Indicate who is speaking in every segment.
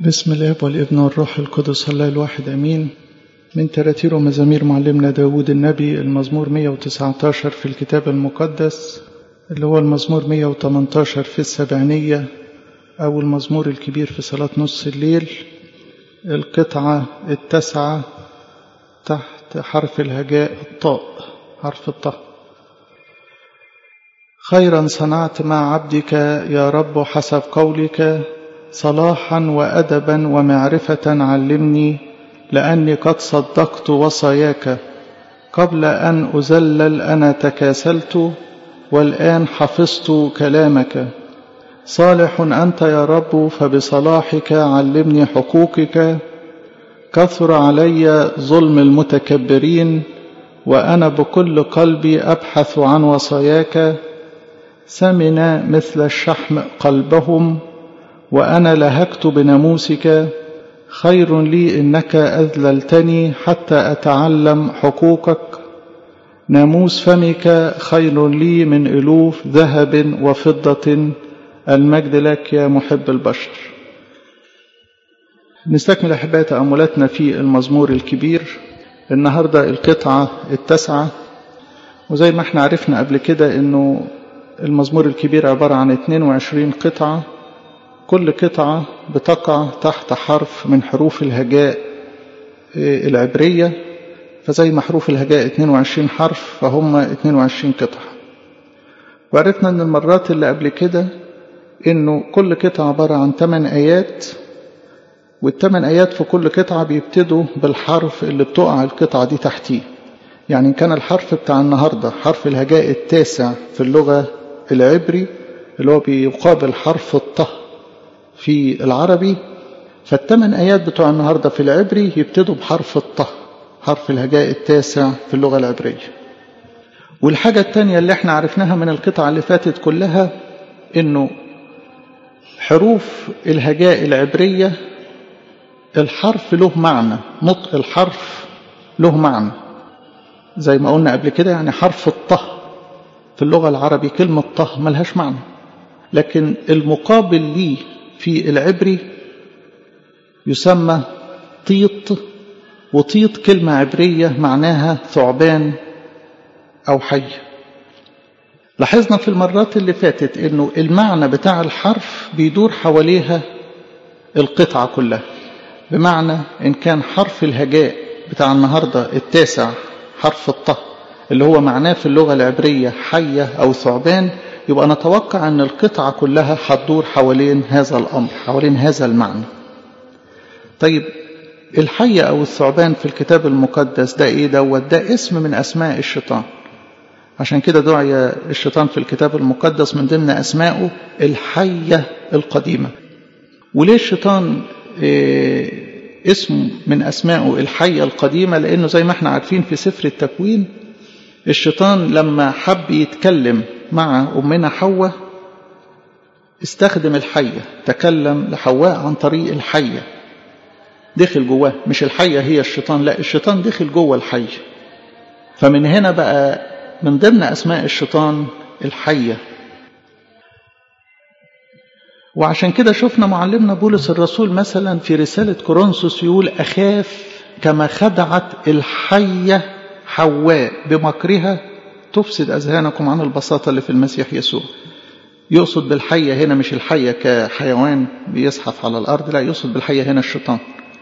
Speaker 1: بسم الله والابن والروح القدس الله الواحد أمين من تراتير ومزامير معلمنا داود النبي المزمور 119 في الكتاب المقدس اللي هو المزمور 118 في السبعينية أو المزمور الكبير في صلاة نص الليل القطعة التاسعة تحت حرف الهجاء الطاء حرف الطاء خيرا صنعت مع عبدك يا رب حسب قولك صلاحا وأدبا ومعرفة علمني لأني قد صدقت وصاياك قبل أن أزلل أنا تكاسلت والآن حفظت كلامك صالح أنت يا رب فبصلاحك علمني حقوقك كثر علي ظلم المتكبرين وأنا بكل قلبي أبحث عن وصاياك سمن مثل الشحم قلبهم وأنا لهكت بناموسك خير لي إنك أذللتني حتى أتعلم حقوقك ناموس فمك خير لي من ألوف ذهب وفضة المجد لك يا محب البشر نستكمل أحباء تأملاتنا في المزمور الكبير النهاردة القطعة التاسعة وزي ما احنا عرفنا قبل كده انه المزمور الكبير عبارة عن 22 قطعة كل قطعة بتقع تحت حرف من حروف الهجاء العبرية فزي ما حروف الهجاء 22 حرف فهم 22 قطعة وعرفنا ان المرات اللي قبل كده انه كل قطعة عبارة عن 8 آيات والثمان آيات في كل قطعة بيبتدوا بالحرف اللي بتقع القطعة دي تحتيه يعني كان الحرف بتاع النهاردة حرف الهجاء التاسع في اللغة العبري اللي هو بيقابل حرف الطه في العربي فالثمان آيات بتوع النهاردة في العبري يبتدوا بحرف الطه حرف الهجاء التاسع في اللغة العبرية والحاجة الثانية اللي احنا عرفناها من القطعة اللي فاتت كلها انه حروف الهجاء العبرية الحرف له معنى نطق الحرف له معنى زي ما قلنا قبل كده يعني حرف الطه في اللغة العربية كلمة طه ملهاش معنى لكن المقابل ليه في العبري يسمى طيط وطيط كلمة عبرية معناها ثعبان أو حي لاحظنا في المرات اللي فاتت انه المعنى بتاع الحرف بيدور حواليها القطعة كلها بمعنى ان كان حرف الهجاء بتاع النهاردة التاسع حرف الطه اللي هو معناه في اللغة العبرية حية أو ثعبان يبقى نتوقع أن القطعة كلها هتدور حوالين هذا الأمر حوالين هذا المعنى طيب الحية أو الثعبان في الكتاب المقدس ده إيه دوت ده اسم من أسماء الشيطان عشان كده دعي الشيطان في الكتاب المقدس من ضمن أسمائه الحية القديمة وليه الشيطان إيه اسم من أسمائه الحية القديمة لأنه زي ما احنا عارفين في سفر التكوين الشيطان لما حب يتكلم مع أمنا حواء استخدم الحية تكلم لحواء عن طريق الحية دخل جواه مش الحية هي الشيطان لا الشيطان دخل جوه الحية فمن هنا بقى من ضمن أسماء الشيطان الحية وعشان كده شفنا معلمنا بولس الرسول مثلا في رسالة كورنثوس يقول أخاف كما خدعت الحية حواء بمكرها تفسد أذهانكم عن البساطة اللي في المسيح يسوع يقصد بالحية هنا مش الحية كحيوان بيزحف على الأرض لا يقصد بالحية هنا الشيطان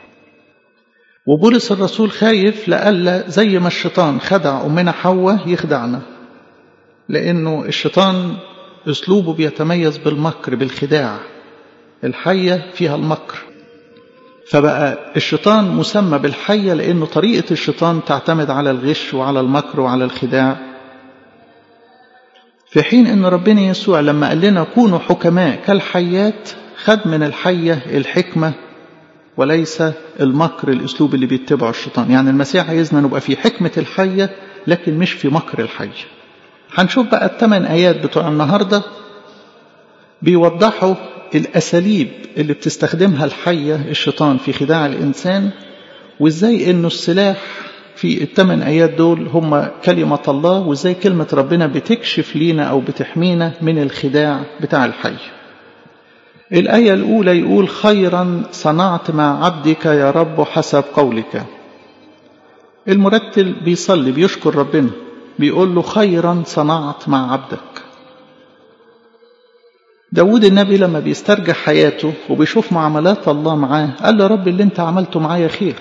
Speaker 1: وبولس الرسول خايف لألا زي ما الشيطان خدع أمنا حواء يخدعنا لأنه الشيطان أسلوبه بيتميز بالمكر بالخداع الحية فيها المكر فبقى الشيطان مسمى بالحية لأنه طريقة الشيطان تعتمد على الغش وعلى المكر وعلى الخداع في حين أن ربنا يسوع لما قال لنا كونوا حكماء كالحيات خد من الحية الحكمة وليس المكر الأسلوب اللي بيتبعه الشيطان يعني المسيح عايزنا نبقى في حكمة الحية لكن مش في مكر الحية هنشوف بقى الثمان آيات بتوع النهاردة بيوضحوا الأساليب اللي بتستخدمها الحية الشيطان في خداع الإنسان وإزاي إنه السلاح في الثمان آيات دول هم كلمة الله وإزاي كلمة ربنا بتكشف لينا أو بتحمينا من الخداع بتاع الحي الآية الأولى يقول خيرا صنعت مع عبدك يا رب حسب قولك المرتل بيصلي بيشكر ربنا بيقول له خيرا صنعت مع عبدك داود النبي لما بيسترجع حياته وبيشوف معاملات الله معاه قال له رب اللي انت عملته معايا خير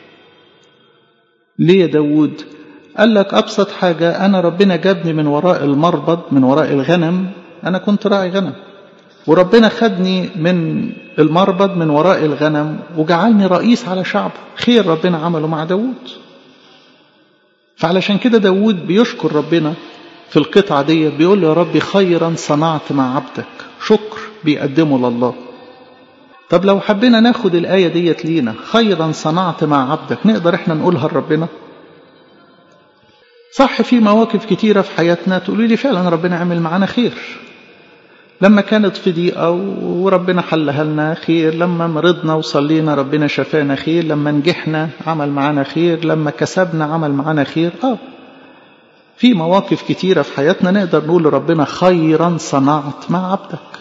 Speaker 1: ليه يا داود قال لك أبسط حاجة أنا ربنا جابني من وراء المربض من وراء الغنم أنا كنت راعي غنم وربنا خدني من المربض من وراء الغنم وجعلني رئيس على شعبه خير ربنا عمله مع داود فعلشان كده داود بيشكر ربنا في القطعة دي بيقول له يا ربي خيرا صنعت مع عبدك شكر بيقدمه لله طب لو حبينا ناخد الآية ديت لينا خيرا صنعت مع عبدك نقدر احنا نقولها لربنا صح في مواقف كتيرة في حياتنا تقولي لي فعلا ربنا عمل معانا خير لما كانت في ضيقة وربنا حلها لنا خير لما مرضنا وصلينا ربنا شفانا خير لما نجحنا عمل معانا خير لما كسبنا عمل معانا خير اه في مواقف كتيرة في حياتنا نقدر نقول لربنا خيرا صنعت مع عبدك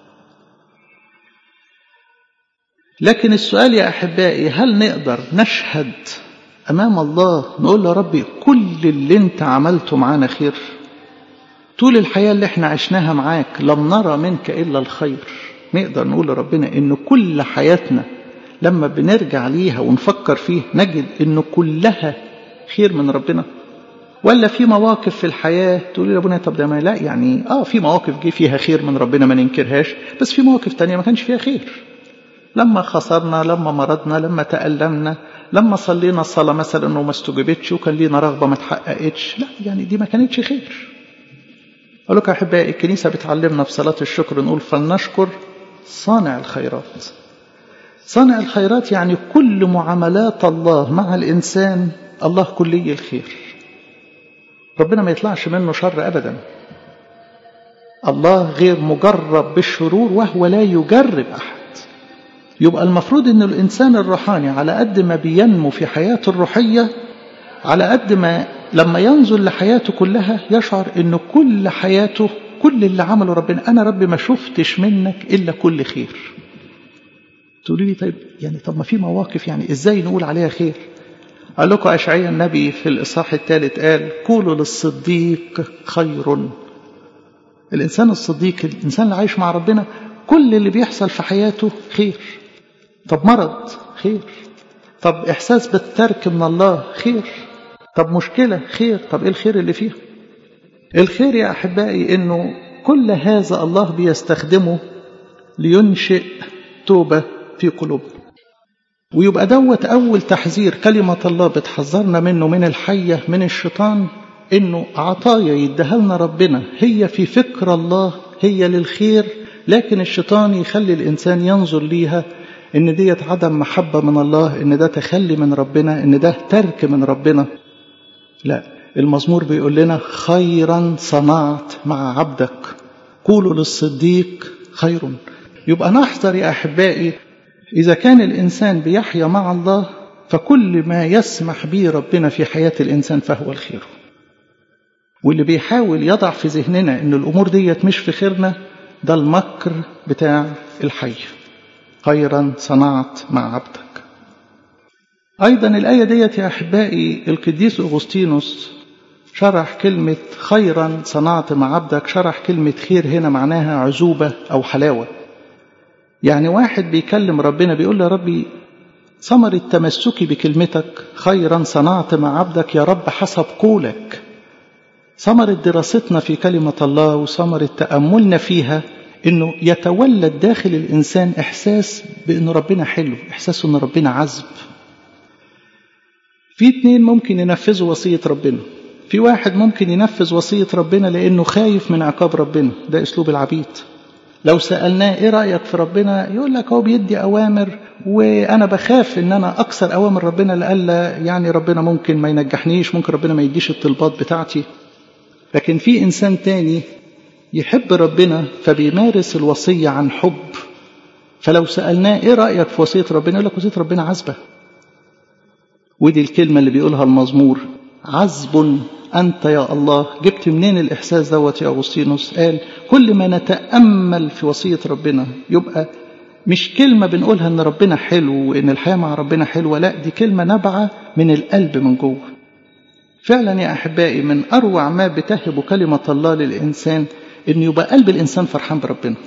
Speaker 1: لكن السؤال يا أحبائي هل نقدر نشهد أمام الله نقول له ربي كل اللي انت عملته معانا خير طول الحياة اللي احنا عشناها معاك لم نرى منك إلا الخير نقدر نقول لربنا إن كل حياتنا لما بنرجع ليها ونفكر فيه نجد إن كلها خير من ربنا ولا في مواقف في الحياة تقول لي ربنا طب ده ما لا يعني اه في مواقف جه فيها خير من ربنا ما ننكرهاش بس في مواقف تانية ما كانش فيها خير لما خسرنا لما مرضنا لما تألمنا لما صلينا الصلاة مثلا وما استجبتش وكان لينا رغبة ما تحققتش لا يعني دي ما كانتش خير أقول لك أحبائي الكنيسة بتعلمنا في صلاة الشكر نقول فلنشكر صانع الخيرات صانع الخيرات يعني كل معاملات الله مع الإنسان الله كلي الخير ربنا ما يطلعش منه شر أبدا الله غير مجرب بالشرور وهو لا يجرب أحد يبقى المفروض أن الإنسان الروحاني على قد ما بينمو في حياته الروحية على قد ما لما ينظر لحياته كلها يشعر أن كل حياته كل اللي عمله ربنا أنا ربي ما شفتش منك إلا كل خير تقولي لي طيب يعني طب ما في مواقف يعني إزاي نقول عليها خير قال لكم أشعياء النبي في الإصحاح الثالث قال قولوا للصديق خير الإنسان الصديق الإنسان اللي عايش مع ربنا كل اللي بيحصل في حياته خير طب مرض خير طب إحساس بالترك من الله خير طب مشكلة خير طب إيه الخير اللي فيها الخير يا أحبائي إنه كل هذا الله بيستخدمه لينشئ توبة في قلوبنا ويبقى دوت أول تحذير كلمة الله بتحذرنا منه من الحية من الشيطان إنه عطايا يديها لنا ربنا هي في فكر الله هي للخير لكن الشيطان يخلي الإنسان ينظر ليها إن ديت عدم محبة من الله إن ده تخلي من ربنا إن ده ترك من ربنا لا المزمور بيقول لنا خيرا صنعت مع عبدك قولوا للصديق خير يبقى نحذر يا أحبائي إذا كان الإنسان بيحيا مع الله فكل ما يسمح به ربنا في حياة الإنسان فهو الخير واللي بيحاول يضع في ذهننا أن الأمور ديت مش في خيرنا ده المكر بتاع الحي خيرا صنعت مع عبدك أيضا الآية ديت يا أحبائي القديس أغسطينوس شرح كلمة خيرا صنعت مع عبدك شرح كلمة خير هنا معناها عزوبة أو حلاوة يعني واحد بيكلم ربنا بيقول له ربي ثمرة تمسكي بكلمتك خيرا صنعت مع عبدك يا رب حسب قولك ثمرة دراستنا في كلمة الله وثمرة تأملنا فيها انه يتولد داخل الانسان احساس بان ربنا حلو احساس ان ربنا عذب في اتنين ممكن ينفذوا وصية ربنا في واحد ممكن ينفذ وصية ربنا لانه خايف من عقاب ربنا ده اسلوب العبيد لو سألناه ايه رأيك في ربنا يقول لك هو بيدي اوامر وانا بخاف ان انا اكسر اوامر ربنا لألا يعني ربنا ممكن ما ينجحنيش ممكن ربنا ما يديش الطلبات بتاعتي لكن في انسان تاني يحب ربنا فبيمارس الوصية عن حب فلو سألناه ايه رأيك في وصية ربنا يقول لك وصية ربنا عذبة ودي الكلمة اللي بيقولها المزمور عذب أنت يا الله جبت منين الإحساس دوت يا أغسطينوس قال كل ما نتأمل في وصية ربنا يبقى مش كلمة بنقولها ان ربنا حلو وان الحياة مع ربنا حلوة لا دي كلمة نابعة من القلب من جوه فعلا يا أحبائي من أروع ما بتهب كلمة الله للإنسان إن يبقى قلب الإنسان فرحان بربنا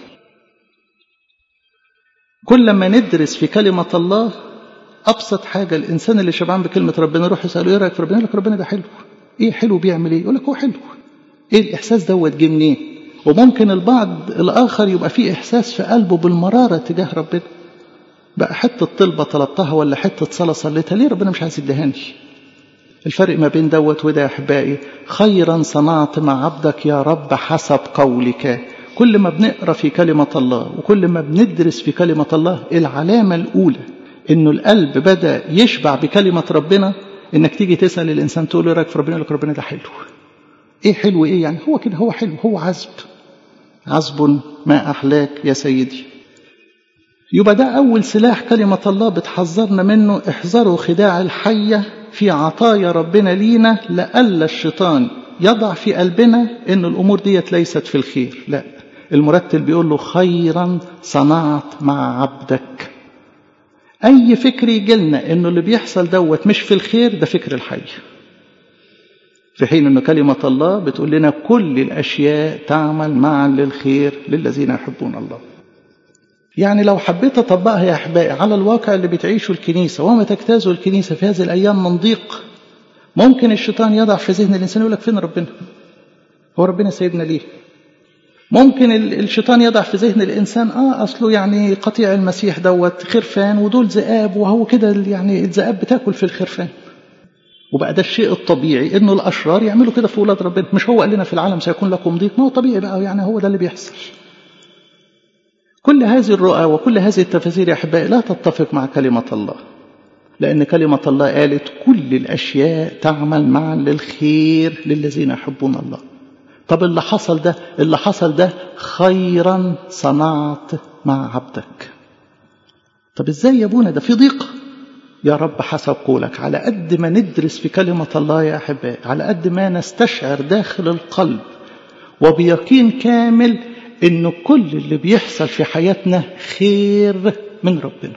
Speaker 1: كل ما ندرس في كلمة الله أبسط حاجة الإنسان اللي شبعان بكلمة ربنا يروح يسأله إيه رأيك في ربنا يقول لك ربنا ده حلو إيه حلو بيعمل إيه يقول لك هو حلو إيه الإحساس دوت جه منين وممكن البعض الآخر يبقى فيه إحساس في قلبه بالمرارة تجاه ربنا بقى حتة طلبة طلبتها ولا حتة صلاة صليتها ليه ربنا مش عايز يديهاني الفرق ما بين دوت وده يا أحبائي خيرا صنعت مع عبدك يا رب حسب قولك كل ما بنقرأ في كلمة الله وكل ما بندرس في كلمة الله العلامة الأولى إنه القلب بدأ يشبع بكلمة ربنا إنك تيجي تسأل الإنسان تقول له رأيك في ربنا لك ربنا ده حلو إيه حلو إيه يعني هو كده هو حلو هو عذب عذب ما أحلاك يا سيدي يبقى ده أول سلاح كلمة الله بتحذرنا منه احذروا خداع الحية في عطايا ربنا لينا لألا الشيطان يضع في قلبنا إن الأمور ديت ليست في الخير لا المرتل بيقول له خيرا صنعت مع عبدك أي فكر يجي لنا إنه اللي بيحصل دوت مش في الخير ده فكر الحي في حين إن كلمة الله بتقول لنا كل الأشياء تعمل معا للخير للذين يحبون الله يعني لو حبيت أطبقها يا أحبائي على الواقع اللي بتعيشه الكنيسة وما تجتازه الكنيسة في هذه الأيام من ضيق ممكن الشيطان يضع في ذهن الإنسان يقول لك فين ربنا هو ربنا سيدنا ليه ممكن الشيطان يضع في ذهن الإنسان آه أصله يعني قطيع المسيح دوت خرفان ودول ذئاب وهو كده يعني الذئاب بتاكل في الخرفان وبقى ده الشيء الطبيعي انه الاشرار يعملوا كده في ولاد ربنا مش هو قال لنا في العالم سيكون لكم ضيق ما هو طبيعي بقى يعني هو ده اللي بيحصل كل هذه الرؤى وكل هذه التفاسير يا احبائي لا تتفق مع كلمه الله لان كلمه الله قالت كل الاشياء تعمل معا للخير للذين يحبون الله طب اللي حصل ده اللي حصل ده خيرا صنعت مع عبدك طب ازاي يا ابونا ده في ضيق يا رب حسب قولك على قد ما ندرس في كلمة الله يا أحبائي على قد ما نستشعر داخل القلب وبيقين كامل إن كل اللي بيحصل في حياتنا خير من ربنا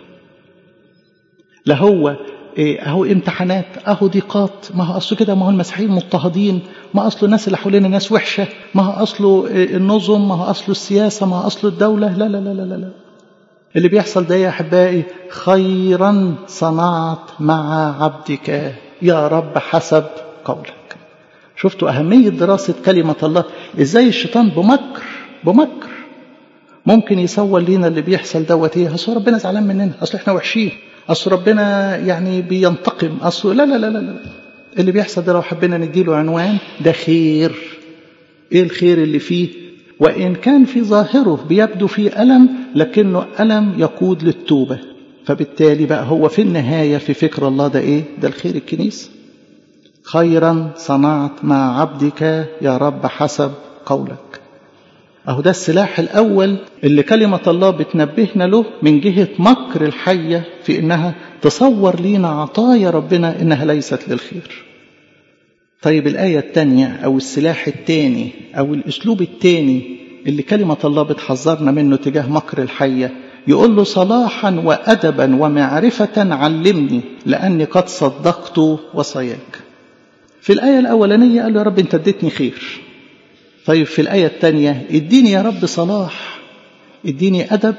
Speaker 1: لا هو إيه اهو امتحانات اهو ضيقات ما هو اصله كده ما هو المسيحيين مضطهدين ما اصله الناس اللي حوالينا ناس وحشه ما هو اصله إيه النظم ما هو اصله السياسه ما هو اصله الدوله لا لا لا لا لا, لا. اللي بيحصل ده يا احبائي خيرا صنعت مع عبدك يا رب حسب قولك شفتوا اهميه دراسه كلمه الله ازاي الشيطان بمكر بمكر ممكن يصور لينا اللي بيحصل دوت ايه اصل ربنا زعلان مننا اصل احنا وحشين اصل ربنا يعني بينتقم اصل لا لا لا لا, لا. اللي بيحصل ده لو حبينا نديله عنوان ده خير ايه الخير اللي فيه وإن كان في ظاهره بيبدو فيه ألم لكنه ألم يقود للتوبة فبالتالي بقى هو في النهاية في فكر الله ده إيه ده الخير الكنيسة خيرا صنعت مع عبدك يا رب حسب قولك أهو ده السلاح الأول اللي كلمة الله بتنبهنا له من جهة مكر الحية في إنها تصور لينا عطايا ربنا إنها ليست للخير طيب الآية الثانية أو السلاح الثاني أو الأسلوب الثاني اللي كلمة الله بتحذرنا منه تجاه مكر الحية يقول له صلاحا وأدبا ومعرفة علمني لأني قد صدقت وصاياك في الآية الأولانية قال له يا رب أنت اديتني خير طيب في الآية الثانية اديني يا رب صلاح اديني أدب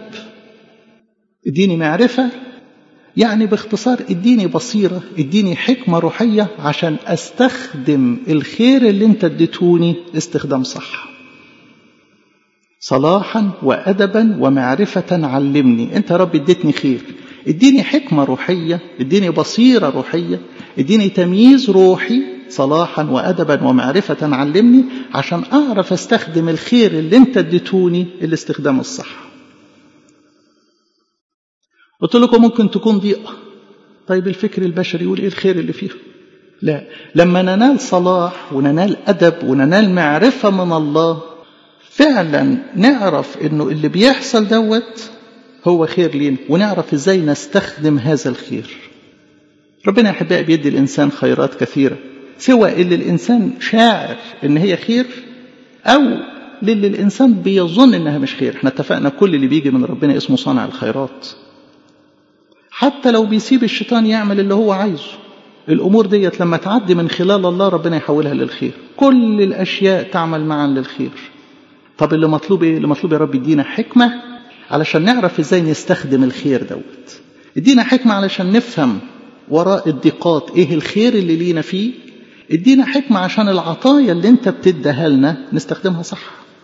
Speaker 1: اديني معرفة يعني باختصار اديني بصيرة اديني حكمة روحية عشان استخدم الخير اللي انت اديتوني استخدام صح صلاحا وأدبا ومعرفة علمني انت يا رب اديتني خير اديني حكمة روحية اديني بصيرة روحية اديني تمييز روحي صلاحا وأدبا ومعرفة علمني عشان أعرف استخدم الخير اللي انت اديتوني الاستخدام الصح قلت لكم ممكن تكون ضيقة طيب الفكر البشري يقول ايه الخير اللي فيه لا لما ننال صلاح وننال أدب وننال معرفة من الله فعلا نعرف انه اللي بيحصل دوت هو خير لينا ونعرف ازاي نستخدم هذا الخير ربنا يا احبائي بيدي الانسان خيرات كثيره سواء اللي الانسان شاعر ان هي خير او للي الإنسان بيظن إنها مش خير احنا اتفقنا كل اللي بيجي من ربنا اسمه صانع الخيرات حتى لو بيسيب الشيطان يعمل اللي هو عايزه الأمور ديت لما تعدي من خلال الله ربنا يحولها للخير كل الأشياء تعمل معا للخير طب اللي مطلوب ايه اللي مطلوب يا رب يدينا حكمة علشان نعرف ازاي نستخدم الخير دوت ادينا حكمة علشان نفهم وراء الضيقات ايه الخير اللي لينا فيه ادينا حكمة عشان العطايا اللي انت بتديها لنا نستخدمها صح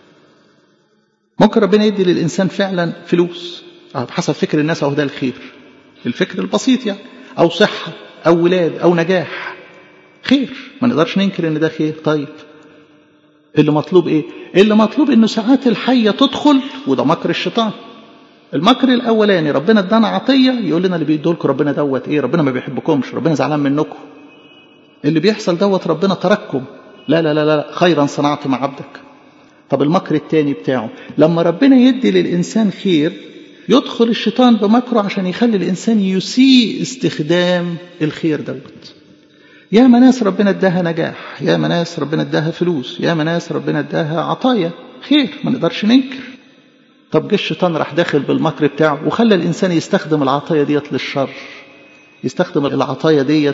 Speaker 1: ممكن ربنا يدي للإنسان فعلا فلوس بحسب فكر الناس أهو ده الخير الفكر البسيط يعني أو صحة أو ولاد أو نجاح خير ما نقدرش ننكر إن ده خير طيب اللي مطلوب إيه اللي مطلوب إنه ساعات الحية تدخل وده مكر الشيطان المكر الأولاني ربنا ادانا عطية يقول لنا اللي بيدولكم ربنا دوت إيه ربنا ما بيحبكمش ربنا زعلان منكم اللي بيحصل دوت ربنا ترككم لا لا لا لا خيرا صنعت مع عبدك طب المكر التاني بتاعه لما ربنا يدي للإنسان خير يدخل الشيطان بمكره عشان يخلي الإنسان يسيء استخدام الخير دوت يا ناس ربنا اداها نجاح يا ناس ربنا اداها فلوس يا ناس ربنا اداها عطايا خير ما نقدرش ننكر طب جه الشيطان راح داخل بالمكر بتاعه وخلى الإنسان يستخدم العطايا ديت للشر يستخدم العطايا ديت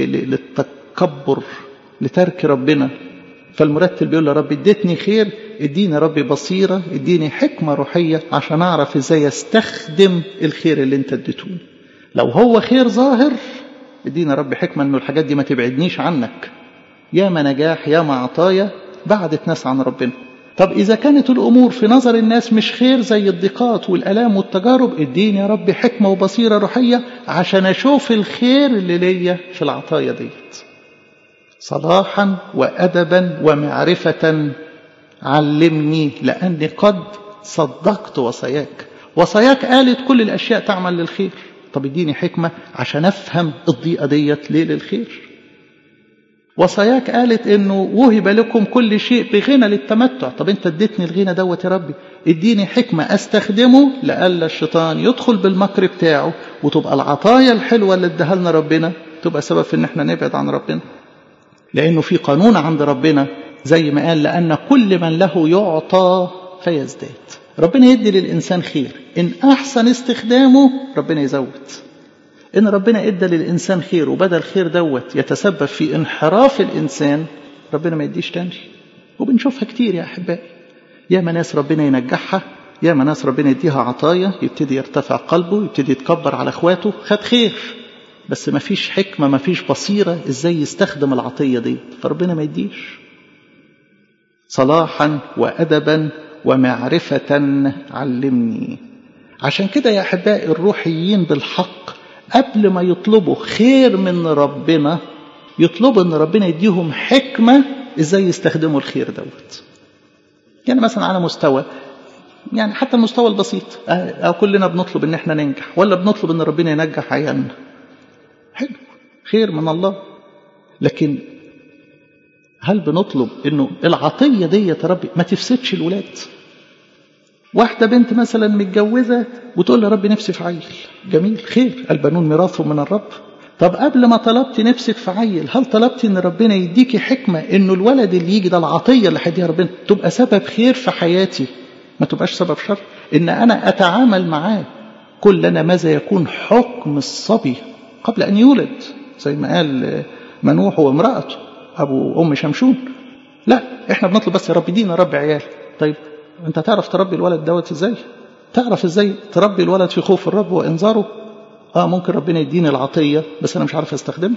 Speaker 1: للتكبر لترك ربنا فالمرتل بيقول له رب اديتني خير اديني ربي بصيرة اديني حكمة روحية عشان اعرف ازاي استخدم الخير اللي انت اديتوني لو هو خير ظاهر ادينا رب حكمة انه الحاجات دي ما تبعدنيش عنك يا ما نجاح يا ما عطايا بعدت ناس عن ربنا طب إذا كانت الأمور في نظر الناس مش خير زي الضيقات والألام والتجارب اديني يا رب حكمة وبصيرة روحية عشان أشوف الخير اللي ليا في العطايا ديت صلاحا وأدبا ومعرفة علمني لأني قد صدقت وصاياك وصاياك قالت كل الأشياء تعمل للخير طب اديني حكمة عشان أفهم الضيقة ديت ليه للخير وصاياك قالت انه وهب لكم كل شيء بغنى للتمتع طب انت اديتني الغنى دوت يا ربي اديني حكمة استخدمه لألا الشيطان يدخل بالمكر بتاعه وتبقى العطايا الحلوة اللي اداها لنا ربنا تبقى سبب في ان احنا نبعد عن ربنا لانه في قانون عند ربنا زي ما قال لأن كل من له يعطى فيزداد ربنا يدي للإنسان خير إن أحسن استخدامه ربنا يزود إن ربنا إدى للإنسان خير وبدل الخير دوت يتسبب في انحراف الإنسان ربنا ما يديش تاني وبنشوفها كتير يا أحبائي يا ناس ربنا ينجحها يا ناس ربنا يديها عطايا يبتدي يرتفع قلبه يبتدي يتكبر على اخواته خد خير بس ما فيش حكمة ما فيش بصيرة ازاي يستخدم العطية دي فربنا ما يديش صلاحا وأدبا ومعرفة علمني عشان كده يا أحبائي الروحيين بالحق قبل ما يطلبوا خير من ربنا يطلبوا ان ربنا يديهم حكمة ازاي يستخدموا الخير دوت يعني مثلا على مستوى يعني حتى المستوى البسيط أو كلنا بنطلب ان احنا ننجح ولا بنطلب ان ربنا ينجح عيالنا حلو خير من الله لكن هل بنطلب انه العطية دي يا ربي ما تفسدش الولاد واحدة بنت مثلا متجوزة وتقول يا ربي نفسي في عيل جميل خير البنون ميراث من الرب طب قبل ما طلبت نفسك في عيل هل طلبت ان ربنا يديكي حكمة انه الولد اللي يجي ده العطية اللي هيديها ربنا تبقى سبب خير في حياتي ما تبقاش سبب شر ان انا اتعامل معاه كلنا ماذا يكون حكم الصبي قبل ان يولد زي ما قال منوح وامرأته ابو ام شمشون لا احنا بنطلب بس يا رب دينا رب عيال طيب انت تعرف تربي الولد دوت ازاي تعرف ازاي تربي الولد في خوف الرب وانذاره اه ممكن ربنا يديني العطيه بس انا مش عارف استخدمها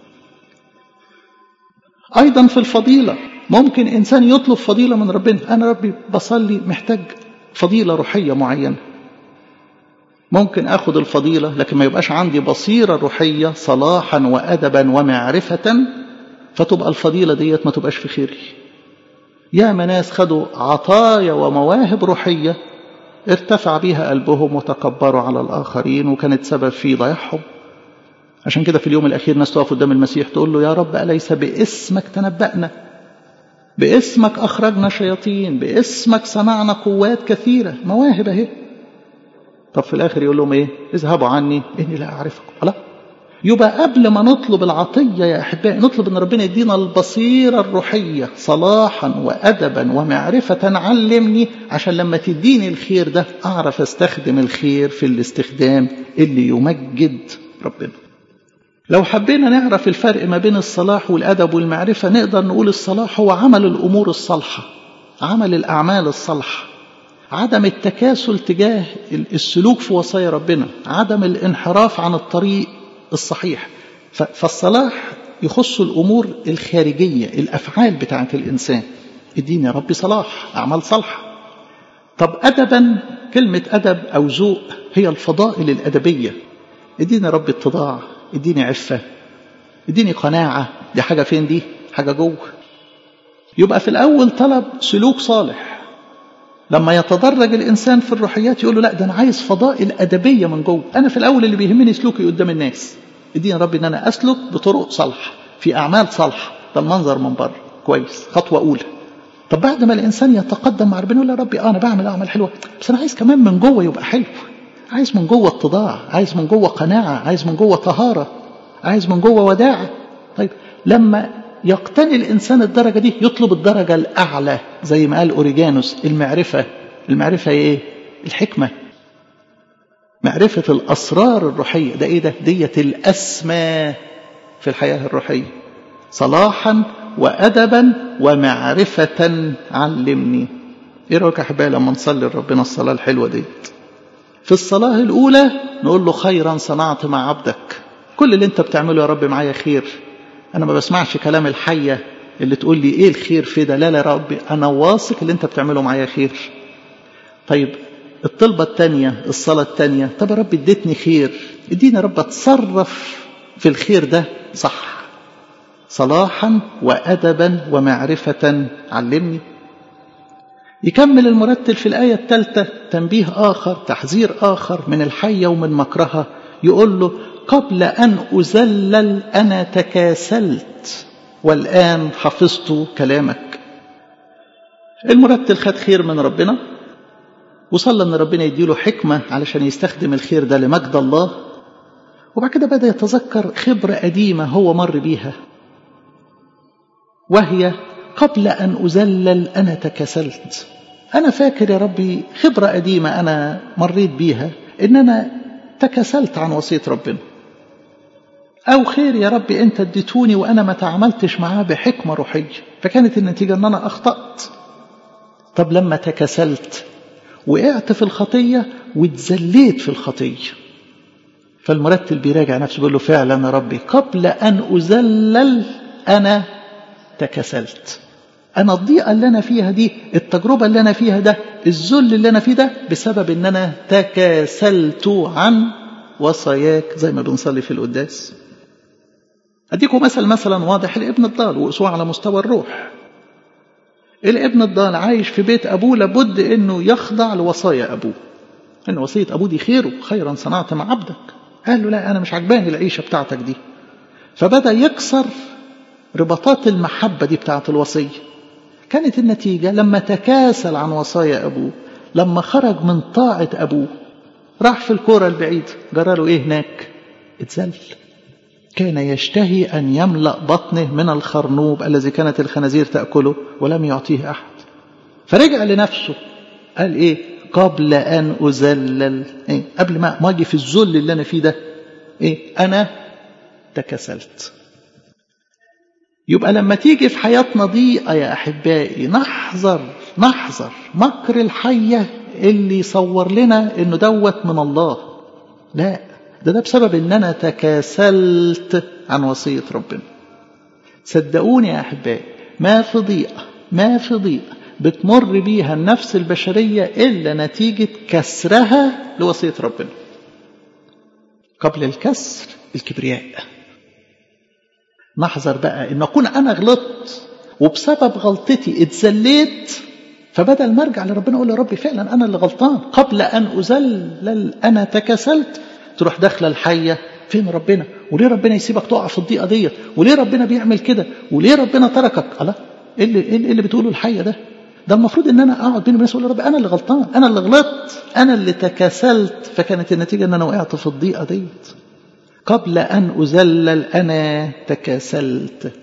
Speaker 1: ايضا في الفضيله ممكن انسان يطلب فضيله من ربنا انا ربي بصلي محتاج فضيله روحيه معينه ممكن اخد الفضيله لكن ما يبقاش عندي بصيره روحيه صلاحا وادبا ومعرفه فتبقى الفضيله ديت ما تبقاش في خيري يا ناس خدوا عطايا ومواهب روحيه ارتفع بها قلبهم وتكبروا على الآخرين وكانت سبب في ضياعهم عشان كده في اليوم الأخير ناس تقف قدام المسيح تقول له يا رب أليس باسمك تنبأنا باسمك أخرجنا شياطين باسمك صنعنا قوات كثيرة مواهب اهي طب في الآخر يقول لهم إيه اذهبوا عني إني لا أعرفكم لا يبقى قبل ما نطلب العطية يا أحبائي نطلب أن ربنا يدينا البصيرة الروحية صلاحا وأدبا ومعرفة علمني عشان لما تديني الخير ده أعرف أستخدم الخير في الاستخدام اللي يمجد ربنا لو حبينا نعرف الفرق ما بين الصلاح والأدب والمعرفة نقدر نقول الصلاح هو عمل الأمور الصالحة عمل الأعمال الصالحة عدم التكاسل تجاه السلوك في وصايا ربنا عدم الانحراف عن الطريق الصحيح فالصلاح يخص الأمور الخارجية الأفعال بتاعة الإنسان اديني يا ربي صلاح أعمال صالحة طب أدبا كلمة أدب أو ذوق هي الفضائل الأدبية اديني يا ربي اتضاع اديني عفة اديني قناعة دي حاجة فين دي حاجة جوه يبقى في الأول طلب سلوك صالح لما يتدرج الإنسان في الروحيات يقول له لا ده أنا عايز فضائل أدبية من جوه أنا في الأول اللي بيهمني سلوكي قدام الناس اديني ربي ان انا اسلك بطرق صالحه في اعمال صالحه ده المنظر من بره كويس خطوه اولى طب بعد ما الانسان يتقدم مع ربنا يقول يا ربي اه انا بعمل اعمال حلوه بس انا عايز كمان من جوه يبقى حلو عايز من جوه اتضاع عايز من جوه قناعه عايز من جوه طهاره عايز من جوه وداعه طيب لما يقتني الانسان الدرجه دي يطلب الدرجه الاعلى زي ما قال اوريجانوس المعرفه المعرفه ايه الحكمه معرفة الأسرار الروحية ده إيه ده دية الأسمى في الحياة الروحية صلاحا وأدبا ومعرفة علمني إيه رأيك يا أحبائي لما نصلي لربنا الصلاة الحلوة ديت في الصلاة الأولى نقول له خيرا صنعت مع عبدك كل اللي أنت بتعمله يا رب معايا خير أنا ما بسمعش كلام الحية اللي تقول لي إيه الخير في ده لا لا يا ربي أنا واثق اللي أنت بتعمله معايا خير طيب الطلبة التانية الصلاة التانية طب يا رب اديتني خير اديني يا رب اتصرف في الخير ده صح صلاحا وأدبا ومعرفة علمني يكمل المرتل في الآية الثالثة تنبيه آخر تحذير آخر من الحية ومن مكرها يقول له قبل أن أزلل أنا تكاسلت والآن حفظت كلامك المرتل خد خير من ربنا وصلى ان ربنا يديله حكمه علشان يستخدم الخير ده لمجد الله وبعد كده بدا يتذكر خبره قديمه هو مر بيها وهي قبل ان ازلل انا تكاسلت انا فاكر يا ربي خبره قديمه انا مريت بيها ان انا تكاسلت عن وصيه ربنا او خير يا ربي انت اديتوني وانا ما تعاملتش معاه بحكمه روحيه فكانت النتيجه ان انا اخطات طب لما تكاسلت وقعت في الخطية واتزليت في الخطية فالمرتل بيراجع نفسه بيقول له فعلا يا ربي قبل أن أزلل أنا تكسلت أنا الضيقة اللي أنا فيها دي التجربة اللي أنا فيها ده الذل اللي أنا فيه ده بسبب أن أنا تكاسلت عن وصاياك زي ما بنصلي في القداس أديكم مثل مثلا واضح الابن الضال وقسوه على مستوى الروح الابن الضال عايش في بيت أبوه لابد أنه يخضع لوصايا أبوه أن وصية أبوه دي خيره خيرا صنعت مع عبدك قال له لا أنا مش عجباني العيشة بتاعتك دي فبدأ يكسر رباطات المحبة دي بتاعت الوصية كانت النتيجة لما تكاسل عن وصايا أبوه لما خرج من طاعة أبوه راح في الكورة البعيد جرى له إيه هناك اتزل كان يشتهي أن يملأ بطنه من الخرنوب الذي كانت الخنازير تأكله ولم يعطيه أحد فرجع لنفسه قال إيه قبل أن أزلل إيه؟ قبل ما ما أجي في الذل اللي أنا فيه ده إيه أنا تكسلت يبقى لما تيجي في حياتنا ضيقة يا أحبائي نحذر نحذر مكر الحية اللي يصور لنا إنه دوت من الله لا ده ده بسبب إن أنا تكاسلت عن وصية ربنا صدقوني يا أحبائي ما في ضيقة ما في ضيقة بتمر بيها النفس البشرية إلا نتيجة كسرها لوصية ربنا قبل الكسر الكبرياء نحذر بقى ان اكون انا غلطت وبسبب غلطتي اتذليت فبدل ما ارجع لربنا اقول يا ربي فعلا انا اللي غلطان قبل ان اذلل انا تكاسلت تروح داخله الحيه فين ربنا وليه ربنا يسيبك تقع في الضيقه ديت وليه ربنا بيعمل كده وليه ربنا تركك الله ايه اللي ايه اللي بتقوله الحيه ده ده المفروض ان انا اقعد بين الناس اقول يا رب انا اللي غلطان انا اللي غلطت انا اللي تكاسلت فكانت النتيجه ان انا وقعت في الضيقه ديت قبل أن أذلل أنا تكاسلت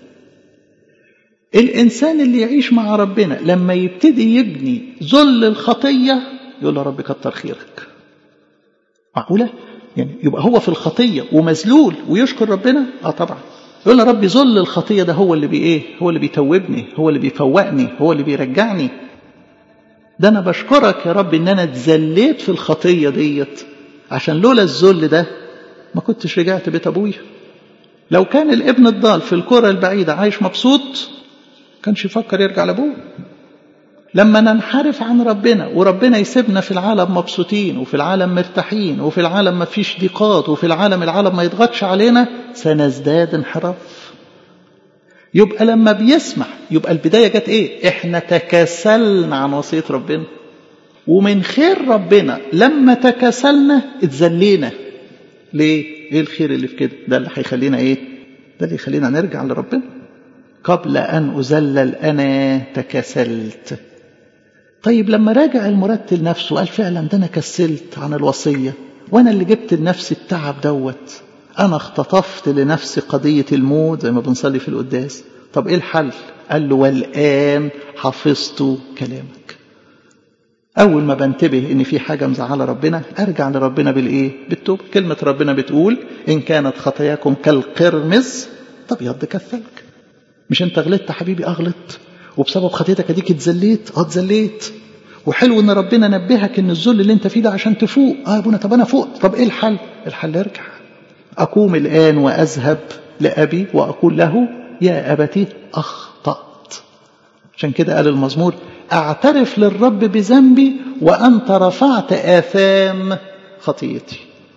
Speaker 1: الإنسان اللي يعيش مع ربنا لما يبتدي يبني ذل الخطية يقول له رب كتر خيرك معقولة؟ يعني يبقى هو في الخطية ومذلول ويشكر ربنا؟ اه طبعا يقول له ربي ذل الخطية ده هو اللي بي ايه؟ هو اللي بيتوبني هو اللي بيفوقني هو اللي بيرجعني ده أنا بشكرك يا رب إن أنا اتذليت في الخطية ديت عشان لولا الذل ده ما كنتش رجعت بيت أبويا لو كان الابن الضال في الكرة البعيدة عايش مبسوط كانش يفكر يرجع لأبوه لما ننحرف عن ربنا وربنا يسيبنا في العالم مبسوطين وفي العالم مرتاحين وفي العالم ما فيش ضيقات وفي العالم العالم ما يضغطش علينا سنزداد انحراف يبقى لما بيسمح يبقى البداية جت ايه احنا تكاسلنا عن وصية ربنا ومن خير ربنا لما تكاسلنا اتذلينا ليه ايه الخير اللي في كده ده اللي هيخلينا ايه ده اللي يخلينا نرجع لربنا قبل ان اذلل انا تكاسلت طيب لما راجع المرتل نفسه قال فعلا ده انا كسلت عن الوصيه وانا اللي جبت لنفسي التعب دوت انا اختطفت لنفسي قضيه الموت زي ما بنصلي في القداس طب ايه الحل قال له والان حفظت كلامك اول ما بنتبه ان في حاجه مزعله ربنا ارجع لربنا بالايه بالتوبه كلمه ربنا بتقول ان كانت خطاياكم كالقرمز تبيض كالثلج مش انت غلطت حبيبي اغلط وبسبب خطيتك اديك اتذليت اه اتذليت وحلو ان ربنا نبهك ان الذل اللي انت فيه ده عشان تفوق اه يا ابونا طب انا فوقت طب ايه الحل الحل ارجع اقوم الان واذهب لابي واقول له يا ابتي اخطات عشان كده قال المزمور اعترف للرب بذنبي وانت رفعت اثام خطيتي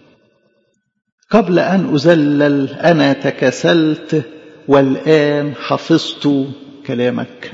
Speaker 1: قبل ان اذلل انا تكسلت والان حفظت كلامك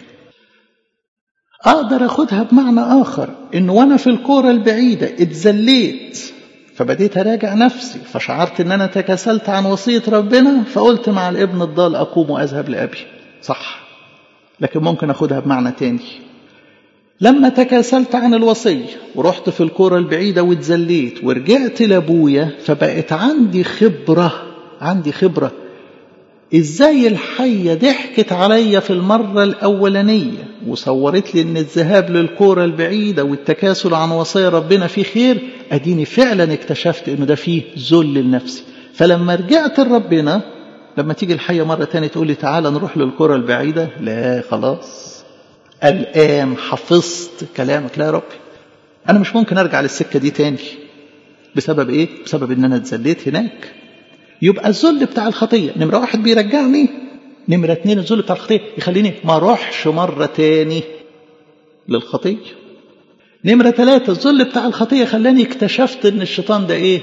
Speaker 1: اقدر اخدها بمعنى اخر ان وانا في الكوره البعيده اتذليت فبديت اراجع نفسي فشعرت ان انا تكاسلت عن وصيه ربنا فقلت مع الابن الضال اقوم واذهب لابي صح لكن ممكن اخدها بمعنى تاني لما تكاسلت عن الوصيه ورحت في الكوره البعيده واتذليت ورجعت لابويا فبقت عندي خبره عندي خبره ازاي الحية ضحكت عليا في المرة الأولانية وصورت لي ان الذهاب للكورة البعيدة والتكاسل عن وصايا ربنا فيه خير اديني فعلا اكتشفت انه ده فيه ذل لنفسي فلما رجعت لربنا لما تيجي الحية مرة تانية تقول لي تعالى نروح للكرة البعيدة لا خلاص الآن حفظت كلامك لا يا ربي أنا مش ممكن أرجع للسكة دي تاني بسبب إيه؟ بسبب إن أنا اتذليت هناك يبقى الذل بتاع الخطية نمرة واحد بيرجعني نمرة اتنين الذل بتاع الخطية يخليني ما اروحش مرة تاني للخطية نمرة ثلاثة الذل بتاع الخطية خلاني اكتشفت ان الشيطان ده ايه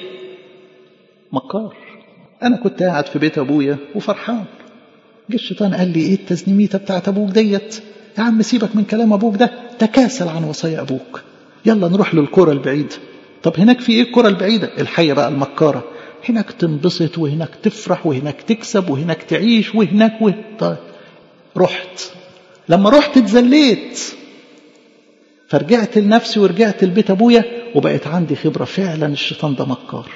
Speaker 1: مكار انا كنت قاعد في بيت ابويا وفرحان جه الشيطان قال لي ايه التزنيميتة بتاعت ابوك ديت يا عم سيبك من كلام ابوك ده تكاسل عن وصايا ابوك يلا نروح للكرة البعيدة طب هناك في ايه الكرة البعيدة الحية بقى المكارة هناك تنبسط وهناك تفرح وهناك تكسب وهناك تعيش وهناك و... طيب رحت لما رحت اتذليت فرجعت لنفسي ورجعت لبيت ابويا وبقت عندي خبره فعلا الشيطان ده مكار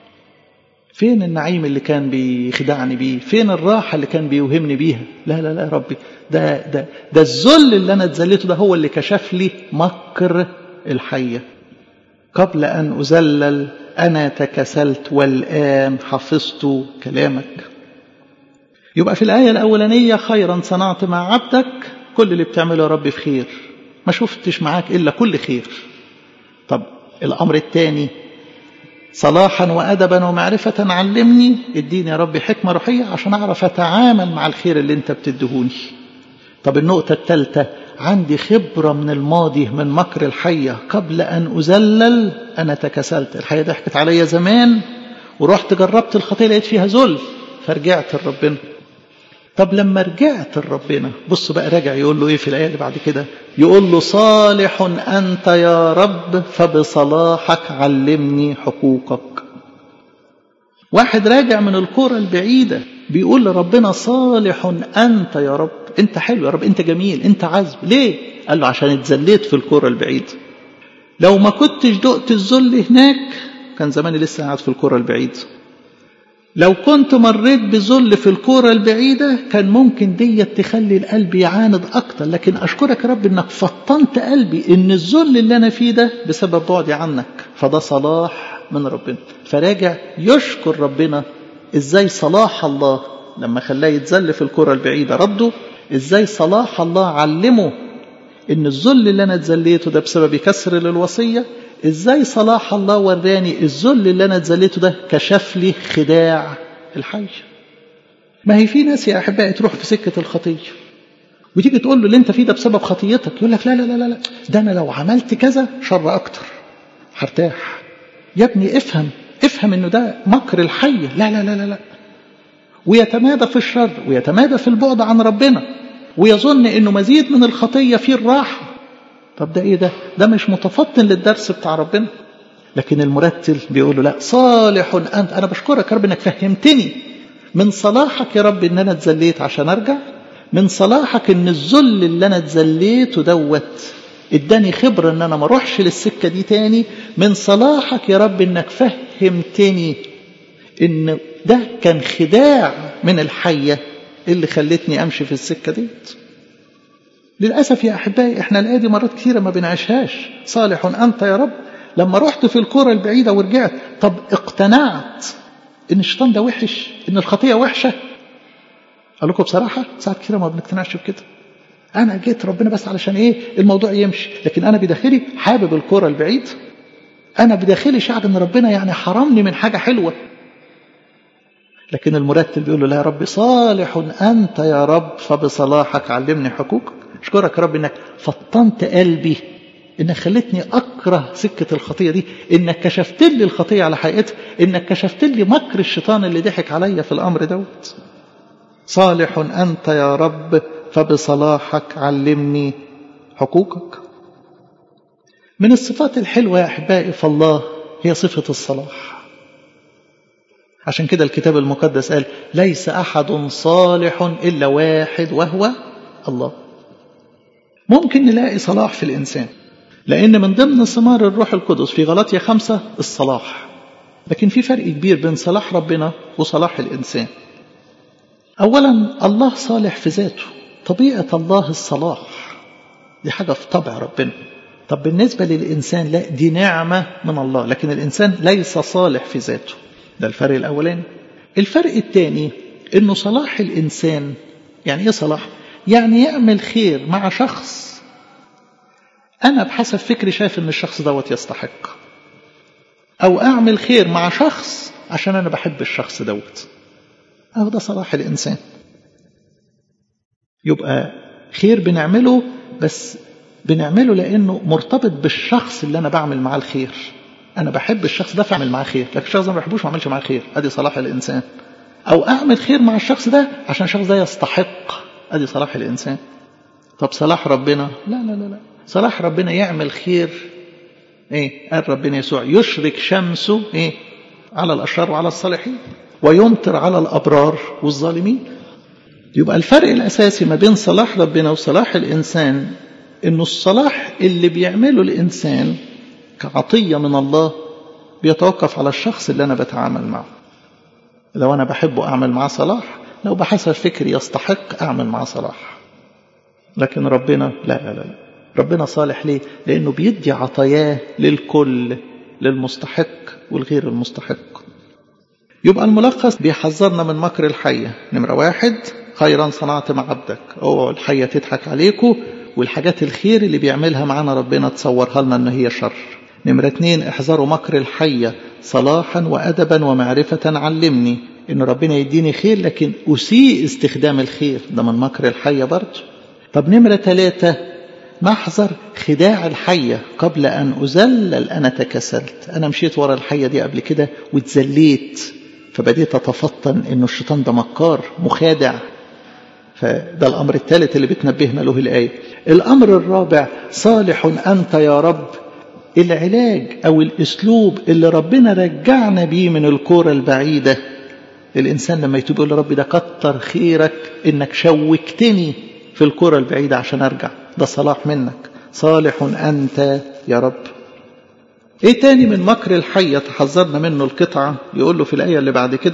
Speaker 1: فين النعيم اللي كان بيخدعني بيه فين الراحه اللي كان بيوهمني بيها لا لا لا يا ربي ده ده ده الذل اللي انا اتذليته ده هو اللي كشف لي مكر الحيه قبل ان اذلل أنا تكسلت والآن حفظت كلامك يبقى في الآية الأولانية خيرا صنعت مع عبدك كل اللي بتعمله يا رب في خير ما شفتش معاك إلا كل خير طب الأمر الثاني صلاحا وأدبا ومعرفة علمني اديني يا رب حكمة روحية عشان أعرف أتعامل مع الخير اللي أنت بتدهوني طب النقطة الثالثة عندي خبرة من الماضي من مكر الحية قبل أن أذلل أنا تكسلت الحية ضحكت عليا زمان ورحت جربت الخطية لقيت فيها ذل فرجعت لربنا طب لما رجعت لربنا بص بقى راجع يقول له ايه في الآية اللي بعد كده يقول له صالح أنت يا رب فبصلاحك علمني حقوقك واحد راجع من الكرة البعيدة بيقول لربنا صالح أنت يا رب أنت حلو يا رب أنت جميل أنت عذب ليه قال له عشان اتذليت في الكرة البعيدة لو ما كنتش دقت الذل هناك كان زماني لسه قاعد في الكرة البعيدة لو كنت مريت بذل في الكورة البعيدة كان ممكن دي تخلي القلب يعاند أكتر لكن أشكرك يا رب إنك فطنت قلبي إن الذل اللي أنا فيه ده بسبب بعدي عنك فده صلاح من ربنا فراجع يشكر ربنا إزاي صلاح الله لما خلاه يتذل في الكرة البعيدة رده إزاي صلاح الله علمه إن الذل اللي أنا اتذليته ده بسبب كسر للوصية إزاي صلاح الله وراني الذل اللي أنا اتذليته ده كشف لي خداع الحي ما هي في ناس يا أحبائي تروح في سكة الخطية وتيجي تقول له اللي أنت فيه ده بسبب خطيتك يقول لك لا لا لا لا ده أنا لو عملت كذا شر أكتر هرتاح يا ابني افهم افهم انه ده مكر الحي لا لا لا لا لا ويتمادى في الشر ويتمادى في البعد عن ربنا ويظن انه مزيد من الخطيه فيه الراحه طب ده ايه ده ده مش متفطن للدرس بتاع ربنا لكن المرتل بيقول له لا صالح انت انا بشكرك يا رب انك فهمتني من صلاحك يا رب ان انا اتذليت عشان ارجع من صلاحك ان الذل اللي انا اتذليته دوت اداني خبره ان انا ما اروحش للسكه دي تاني من صلاحك يا رب انك فهمتني ان ده كان خداع من الحيه اللي خلتني امشي في السكه ديت للاسف يا احبائي احنا الايه دي مرات كثيره ما بنعيشهاش صالح انت يا رب لما رحت في الكره البعيده ورجعت طب اقتنعت ان الشيطان ده وحش ان الخطيه وحشه اقول لكم بصراحه ساعات كثيره ما بنقتنعش بكده انا جيت ربنا بس علشان ايه الموضوع يمشي لكن انا بداخلي حابب الكره البعيد انا بداخلي شعر ان ربنا يعني حرمني من حاجه حلوه لكن المرتل بيقول له لا يا رب صالح انت يا رب فبصلاحك علمني حقوقك اشكرك يا رب انك فطنت قلبي انك خلتني اكره سكه الخطيه دي انك كشفت لي الخطيه على حقيقتها انك كشفت لي مكر الشيطان اللي ضحك عليا في الامر دوت صالح انت يا رب فبصلاحك علمني حقوقك من الصفات الحلوه يا احبائي فالله هي صفه الصلاح عشان كده الكتاب المقدس قال ليس احد صالح الا واحد وهو الله ممكن نلاقي صلاح في الانسان لان من ضمن ثمار الروح القدس في غلطية خمسة الصلاح لكن في فرق كبير بين صلاح ربنا وصلاح الانسان اولا الله صالح في ذاته طبيعه الله الصلاح دي حاجه في طبع ربنا طب بالنسبه للانسان لا دي نعمه من الله لكن الانسان ليس صالح في ذاته ده الفرق الاولاني الفرق الثاني انه صلاح الانسان يعني ايه صلاح يعني يعمل خير مع شخص انا بحسب فكري شايف ان الشخص دوت يستحق او اعمل خير مع شخص عشان انا بحب الشخص دوت اهو ده صلاح الانسان يبقى خير بنعمله بس بنعمله لانه مرتبط بالشخص اللي انا بعمل معاه الخير انا بحب الشخص ده فاعمل معاه خير لكن الشخص ده ما بحبوش ما اعملش معاه خير ادي صلاح الانسان او اعمل خير مع الشخص ده عشان الشخص ده يستحق ادي صلاح الانسان طب صلاح ربنا لا لا لا لا صلاح ربنا يعمل خير ايه قال ربنا يسوع يشرك شمسه ايه على الاشرار وعلى الصالحين ويمطر على الابرار والظالمين يبقى الفرق الاساسي ما بين صلاح ربنا وصلاح الانسان انه الصلاح اللي بيعمله الانسان كعطيه من الله بيتوقف على الشخص اللي انا بتعامل معه لو انا بحبه اعمل معاه صلاح لو بحسب فكري يستحق اعمل معاه صلاح لكن ربنا لا لا لا ربنا صالح ليه لانه بيدي عطاياه للكل للمستحق والغير المستحق يبقى الملخص بيحذرنا من مكر الحية نمرة واحد خيرا صنعت مع عبدك اوعوا الحية تضحك عليكم والحاجات الخير اللي بيعملها معانا ربنا تصورها لنا ان هي شر نمرة اتنين احذروا مكر الحية صلاحا وأدبا ومعرفة علمني ان ربنا يديني خير لكن أسيء استخدام الخير ده من مكر الحية برضه طب نمرة ثلاثة محذر خداع الحية قبل أن أذلل أنا تكسلت أنا مشيت ورا الحية دي قبل كده واتذليت فبديت أتفطن إنه الشيطان ده مكار مخادع فده الأمر الثالث اللي بتنبهنا له الآية الأمر الرابع صالح أنت يا رب العلاج أو الأسلوب اللي ربنا رجعنا بيه من الكورة البعيدة الإنسان لما يتوب يقول ربي ده كتر خيرك إنك شوكتني في الكرة البعيدة عشان أرجع ده صلاح منك صالح أنت يا رب إيه تاني من مكر الحية تحذرنا منه القطعة يقول له في الآية اللي بعد كده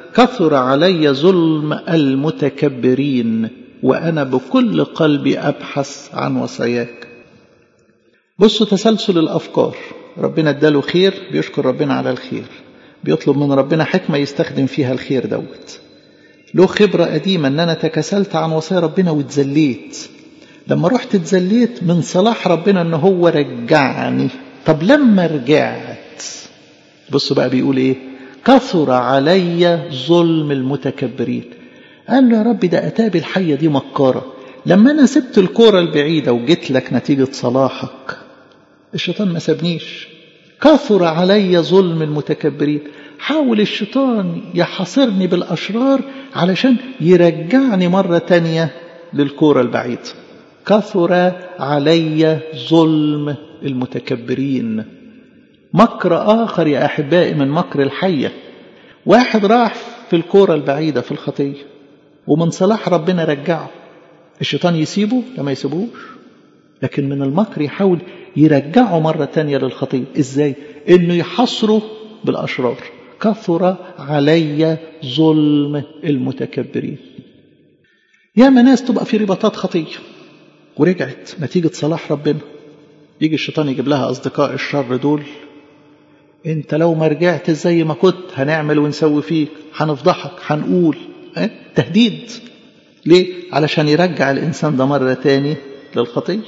Speaker 1: كثر علي ظلم المتكبرين وأنا بكل قلبي أبحث عن وصاياك بصوا تسلسل الأفكار ربنا اداله خير بيشكر ربنا على الخير بيطلب من ربنا حكمة يستخدم فيها الخير دوت له خبرة قديمة ان انا تكسلت عن وصايا ربنا واتزليت لما رحت اتزليت من صلاح ربنا ان هو رجعني طب لما رجعت بصوا بقى بيقول ايه كثر علي ظلم المتكبرين قال له يا رب ده اتابي الحية دي مكارة لما انا سبت الكورة البعيدة وجيت لك نتيجة صلاحك الشيطان ما سابنيش كثر علي ظلم المتكبرين حاول الشيطان يحاصرني بالأشرار علشان يرجعني مرة تانية للكورة البعيدة كثر علي ظلم المتكبرين مكر آخر يا أحبائي من مكر الحية واحد راح في الكورة البعيدة في الخطية ومن صلاح ربنا رجعه الشيطان يسيبه لما يسيبوش لكن من المكر يحاول يرجعه مرة تانية للخطية ازاي انه يحصره بالاشرار كثر علي ظلم المتكبرين يا ناس تبقى في رباطات خطية ورجعت نتيجة صلاح ربنا يجي الشيطان يجيب لها أصدقاء الشر دول انت لو ما رجعت زي ما كنت هنعمل ونسوي فيك هنفضحك هنقول اه؟ تهديد ليه علشان يرجع الإنسان ده مرة تاني للخطية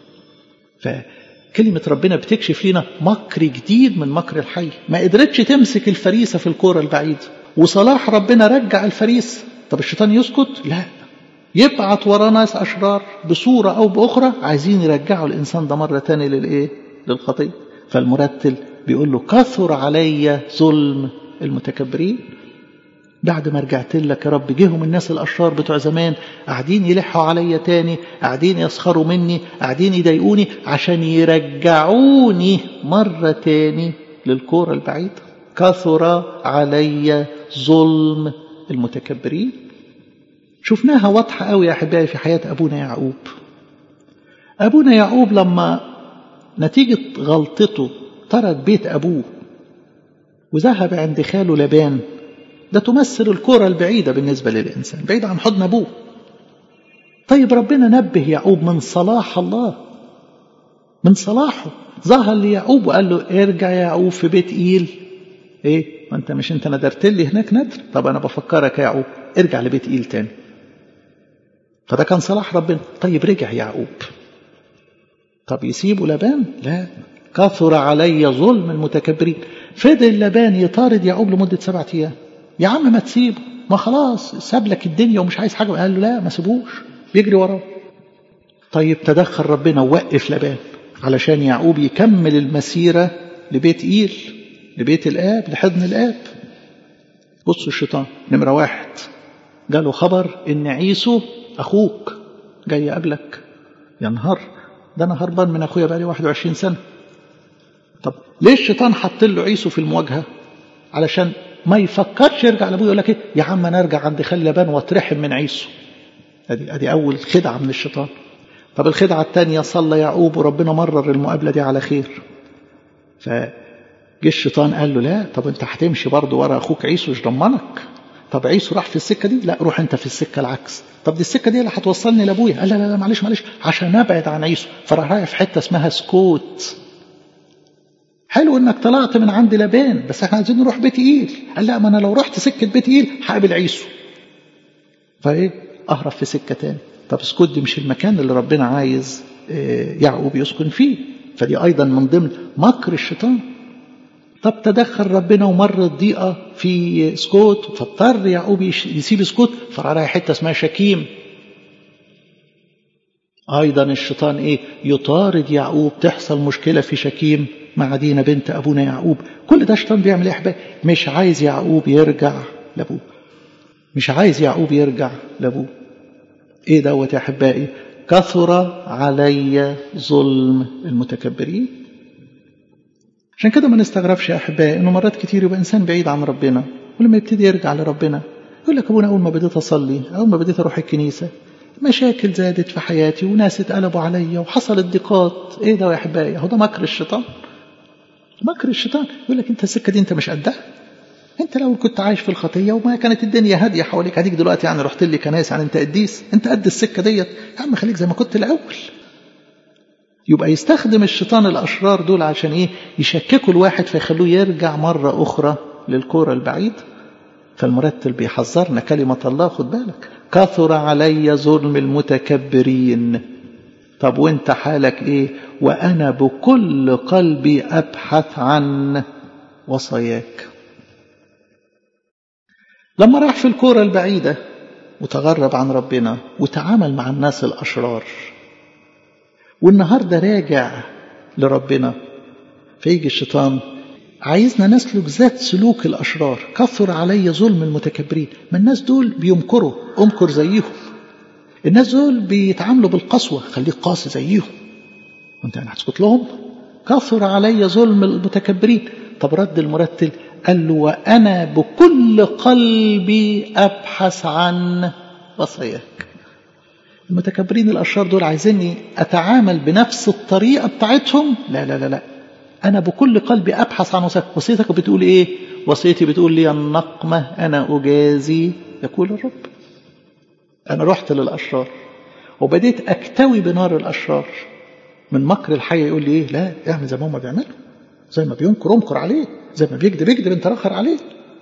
Speaker 1: فكلمة ربنا بتكشف لنا مكر جديد من مكر الحي ما قدرتش تمسك الفريسة في الكورة البعيدة وصلاح ربنا رجع الفريسة طب الشيطان يسكت لا يبعت وراه ناس أشرار بصورة أو بأخرى عايزين يرجعوا الإنسان ده مرة تاني للإيه للخطية فالمرتل بيقول له كثر علي ظلم المتكبرين بعد ما رجعت لك يا رب جيهم الناس الأشرار بتوع زمان قاعدين يلحوا عليا تاني قاعدين يسخروا مني قاعدين يضايقوني عشان يرجعوني مرة تاني للكورة البعيدة كثر علي ظلم المتكبرين شفناها واضحة قوي يا أحبائي في حياة أبونا يعقوب أبونا يعقوب لما نتيجة غلطته ترك بيت أبوه وذهب عند خاله لبان ده تمثل الكرة البعيدة بالنسبة للإنسان بعيد عن حضن أبوه طيب ربنا نبه يعقوب من صلاح الله من صلاحه ظهر ليعقوب وقال له ارجع يا يعقوب في بيت إيل ايه ما انت مش انت ندرت لي هناك ندر طب انا بفكرك يا يعقوب ارجع لبيت إيل تاني فده كان صلاح ربنا طيب رجع يعقوب طب يسيبه لبان لا كثر علي ظلم المتكبرين فضل لبان يطارد يعقوب لمدة سبعة أيام يا عم ما تسيبه ما خلاص ساب لك الدنيا ومش عايز حاجة قال له لا ما سيبوش بيجري وراه طيب تدخل ربنا ووقف لبان علشان يعقوب يكمل المسيرة لبيت إيل لبيت الآب لحضن الآب بصوا الشيطان نمرة واحد جاله خبر إن عيسو أخوك جاي يقابلك يا نهار ده أنا هربان من أخويا بقالي 21 سنة طب ليه الشيطان حط له عيسو في المواجهة علشان ما يفكرش يرجع لابوه يقول لك ايه يا عم انا ارجع عند خال لبان واترحم من عيسو ادي ادي اول خدعه من الشيطان طب الخدعه الثانيه صلى يعقوب وربنا مرر المقابله دي على خير فجه الشيطان قال له لا طب انت هتمشي برضه ورا اخوك عيسو مش ضمنك طب عيسو راح في السكه دي لا روح انت في السكه العكس طب دي السكه دي اللي هتوصلني لابويا قال لا لا لا معلش معلش عشان ابعد عن عيسو فراح رايح في حته اسمها سكوت حلو انك طلعت من عند لبان بس احنا عايزين نروح بيت ايل قال لا ما انا لو رحت سكه بيت ايل هقابل عيسو فايه اهرب في سكه تاني طب اسكت دي مش المكان اللي ربنا عايز يعقوب يسكن فيه فدي ايضا من ضمن مكر الشيطان طب تدخل ربنا ومر الضيقه في سكوت فاضطر يعقوب يسيب سكوت فراح رايح حته اسمها شكيم ايضا الشيطان ايه يطارد يعقوب تحصل مشكله في شكيم مع دينا بنت أبونا يعقوب كل ده الشيطان بيعمل إيه أحبائي مش عايز يعقوب يرجع لأبوه مش عايز يعقوب يرجع لأبوه إيه دوت يا أحبائي كثر علي ظلم المتكبرين عشان كده ما نستغربش يا أحبائي إنه مرات كتير يبقى إنسان بعيد عن ربنا ولما يبتدي يرجع لربنا يقول لك أبونا أول ما بديت أصلي أول ما بديت أروح الكنيسة مشاكل زادت في حياتي وناس اتقلبوا عليا وحصلت ضيقات ايه ده يا احبائي هو ده مكر الشيطان مكر الشيطان يقول لك انت السكه دي انت مش قدها انت لو كنت عايش في الخطيه وما كانت الدنيا هاديه حواليك هديك دلوقتي يعني رحت لي كنايس يعني انت قديس انت قد السكه ديت يا عم خليك زي ما كنت الاول يبقى يستخدم الشيطان الاشرار دول عشان ايه يشككوا الواحد فيخلوه يرجع مره اخرى للكوره البعيد فالمرتل بيحذرنا كلمه الله خد بالك كثر علي ظلم المتكبرين طب وانت حالك ايه وانا بكل قلبي ابحث عن وصاياك لما راح في الكوره البعيده وتغرب عن ربنا وتعامل مع الناس الاشرار والنهارده راجع لربنا فيجي الشيطان عايزنا نسلك ذات سلوك الاشرار كثر علي ظلم المتكبرين ما الناس دول بيمكروا امكر زيهم الناس دول بيتعاملوا بالقسوه خليك قاسي زيهم وانت يعني هتسكت لهم كثر علي ظلم المتكبرين طب رد المرتل قال له وانا بكل قلبي ابحث عن وصاياك المتكبرين الاشرار دول عايزيني اتعامل بنفس الطريقه بتاعتهم لا لا لا لا انا بكل قلبي ابحث عن وصاياك وصيتك بتقول ايه وصيتي بتقول لي النقمه انا اجازي يقول الرب انا رحت للاشرار وبديت اكتوي بنار الاشرار من مكر الحي يقول لي ايه لا اعمل زي ما هم بيعملوا زي ما بينكر انكر عليه زي ما بيكذب اكذب انت رخر عليه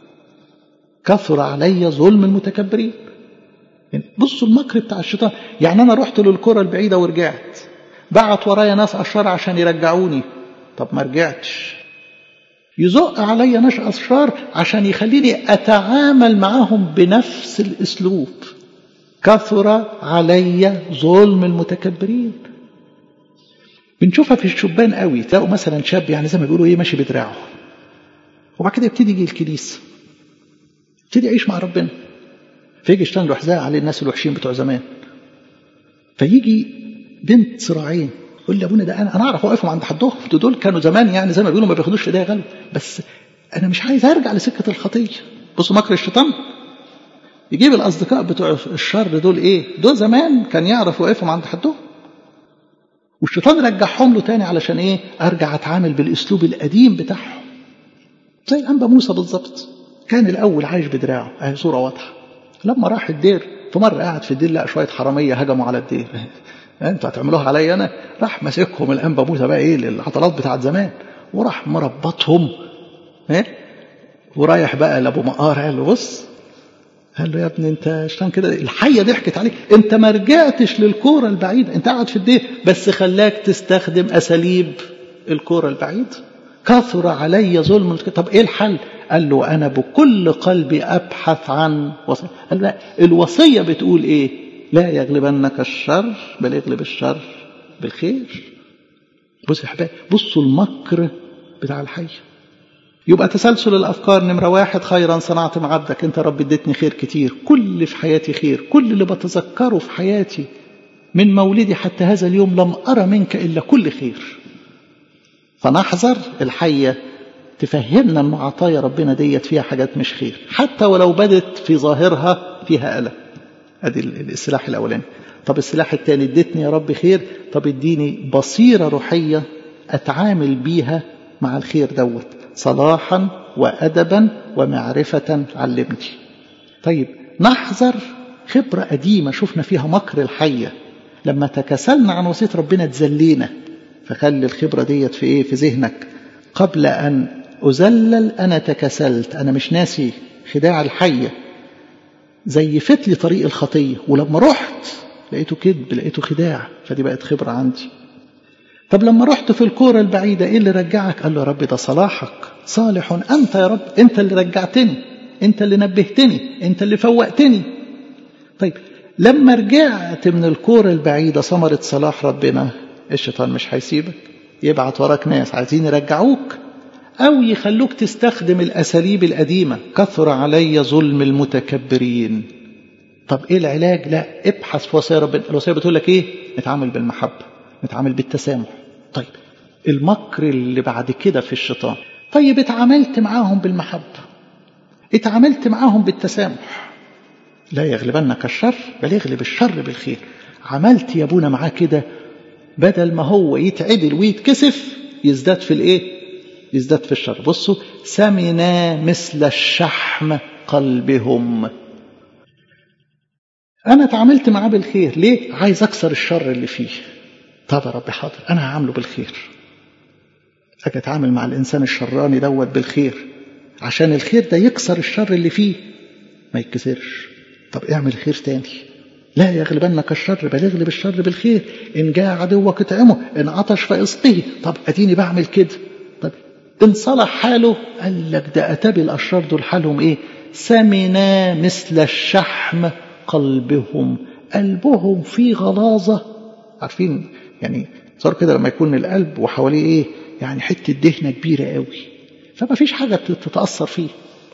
Speaker 1: كثر علي ظلم المتكبرين يعني بصوا المكر بتاع الشيطان يعني انا رحت للكره البعيده ورجعت بعت ورايا ناس اشرار عشان يرجعوني طب ما رجعتش يزق عليا ناس اشرار عشان يخليني اتعامل معاهم بنفس الاسلوب كثر علي ظلم المتكبرين بنشوفها في الشبان قوي تلاقوا مثلا شاب يعني زي ما بيقولوا ايه ماشي بدراعه وبعد كده يبتدي يجي الكنيسه يبتدي يعيش مع ربنا فيجي يشتغل له حذاء عليه الناس الوحشين بتوع زمان فيجي بنت صراعين يقول لي ابونا ده انا انا اعرف اوقفهم عند حدهم دول كانوا زمان يعني زي ما بيقولوا ما بياخدوش ايديا غلب بس انا مش عايز ارجع لسكه الخطيه بصوا مكر الشيطان يجيب الاصدقاء بتوع الشر دول ايه دول زمان كان يعرف يوقفهم عند حدهم والشيطان رجعهم له تاني علشان ايه ارجع اتعامل بالاسلوب القديم بتاعهم زي الانبا موسى بالظبط كان الاول عايش بدراعه اهي صوره واضحه لما راح الدير في مره قاعد في الدير لقى شويه حراميه هجموا على الدير انتوا هتعملوها عليا انا راح ماسكهم الانبا موسى بقى ايه العضلات بتاعت زمان وراح مربطهم ايه ورايح بقى لابو مقار قال له بص قال له يا ابني انت عشان كده الحيه ضحكت عليك انت ما رجعتش للكوره البعيده انت قاعد في الدير بس خلاك تستخدم اساليب الكوره البعيده كثر علي ظلم طب ايه الحل قال له انا بكل قلبي ابحث عن وصيه قال لا الوصيه بتقول ايه لا يغلبنك الشر بل يغلب الشر بالخير بصوا يا حبايبي بصوا المكر بتاع الحي يبقى تسلسل الافكار نمره واحد خيرا صنعت مع عبدك انت رب اديتني خير كتير كل اللي في حياتي خير كل اللي بتذكره في حياتي من مولدي حتى هذا اليوم لم ارى منك الا كل خير فنحذر الحيه تفهمنا ان عطايا ربنا ديت فيها حاجات مش خير حتى ولو بدت في ظاهرها فيها ألم ادي السلاح الاولاني طب السلاح الثاني اديتني يا رب خير طب اديني بصيره روحيه اتعامل بيها مع الخير دوت صلاحا وادبا ومعرفه علمني طيب نحذر خبره قديمه شفنا فيها مكر الحيه لما تكاسلنا عن وصيه ربنا تزلينا فخلي الخبره ديت في ايه في ذهنك قبل ان أذلل أنا تكسلت أنا مش ناسي خداع الحية زي فتلي طريق الخطية ولما رحت لقيته كذب لقيته خداع فدي بقت خبرة عندي طب لما رحت في الكورة البعيدة إيه اللي رجعك قال له يا رب ده صلاحك صالح أنت يا رب أنت اللي رجعتني أنت اللي نبهتني أنت اللي فوقتني طيب لما رجعت من الكورة البعيدة ثمرة صلاح ربنا الشيطان مش هيسيبك يبعت وراك ناس عايزين يرجعوك أو يخلوك تستخدم الأساليب القديمة كثر علي ظلم المتكبرين طب إيه العلاج لا ابحث في وصايا ربنا الوصية بتقول لك إيه نتعامل بالمحبة نتعامل بالتسامح طيب المكر اللي بعد كده في الشيطان طيب اتعاملت معاهم بالمحبة اتعاملت معاهم بالتسامح لا يغلبنك الشر بل يغلب الشر بالخير عملت يا ابونا معاه كده بدل ما هو يتعدل ويتكسف يزداد في الايه يزداد في الشر بصوا سمنا مثل الشحم قلبهم أنا تعاملت معاه بالخير ليه؟ عايز أكسر الشر اللي فيه طب يا رب حاضر أنا هعامله بالخير أجي أتعامل مع الإنسان الشراني دوت بالخير عشان الخير ده يكسر الشر اللي فيه ما يتكسرش طب اعمل خير تاني لا يغلبنك الشر بل اغلب الشر بالخير إن جاء عدوك اطعمه إن عطش فاسقه طب أديني بعمل كده طب إن صلح حاله قال لك ده أتابي الأشرار دول حالهم إيه سمنا مثل الشحم قلبهم قلبهم فيه غلاظة عارفين يعني صار كده لما يكون القلب وحواليه إيه يعني حتة دهنة كبيرة قوي فما فيش حاجة تتأثر فيه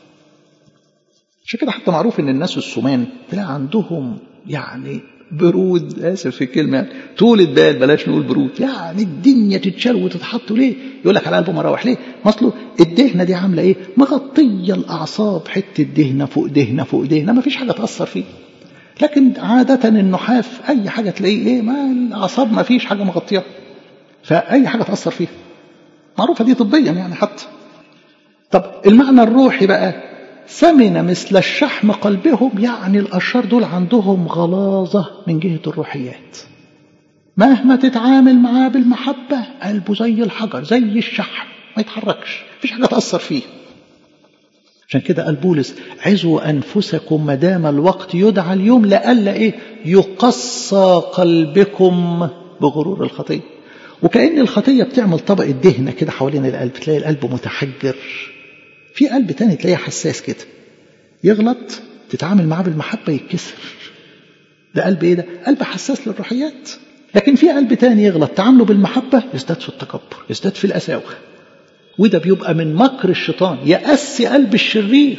Speaker 1: عشان كده حتى معروف ان الناس السمان تلاقي عندهم يعني برود اسف في الكلمه يعني طولة بال بلاش نقول برود يعني الدنيا تتشال وتتحط ليه؟ يقول لك على قلبه مراوح ليه؟ اصله الدهنه دي عامله ايه؟ مغطيه الاعصاب حته دهنه فوق دهنه فوق دهنه ما فيش حاجه تاثر فيه. لكن عاده النحاف اي حاجه تلاقيه ايه؟ ما الاعصاب ما فيش حاجه مغطياها. فاي حاجه تاثر فيها. معروفه دي طبيا يعني حتى. طب المعنى الروحي بقى سمن مثل الشحم قلبهم يعني الأشرار دول عندهم غلاظة من جهة الروحيات مهما تتعامل معاه بالمحبة قلبه زي الحجر زي الشحم ما يتحركش مفيش حاجة تأثر فيه عشان كده قال بولس عزوا أنفسكم ما دام الوقت يدعى اليوم لألا إيه يقصى قلبكم بغرور الخطية وكأن الخطية بتعمل طبقة دهنة كده حوالين القلب تلاقي القلب متحجر في قلب تاني تلاقيه حساس كده يغلط تتعامل معاه بالمحبة يتكسر ده قلب ايه ده قلب حساس للروحيات لكن في قلب تاني يغلط تعامله بالمحبة يزداد في التكبر يزداد في القساوة وده بيبقى من مكر الشيطان يأسي قلب الشرير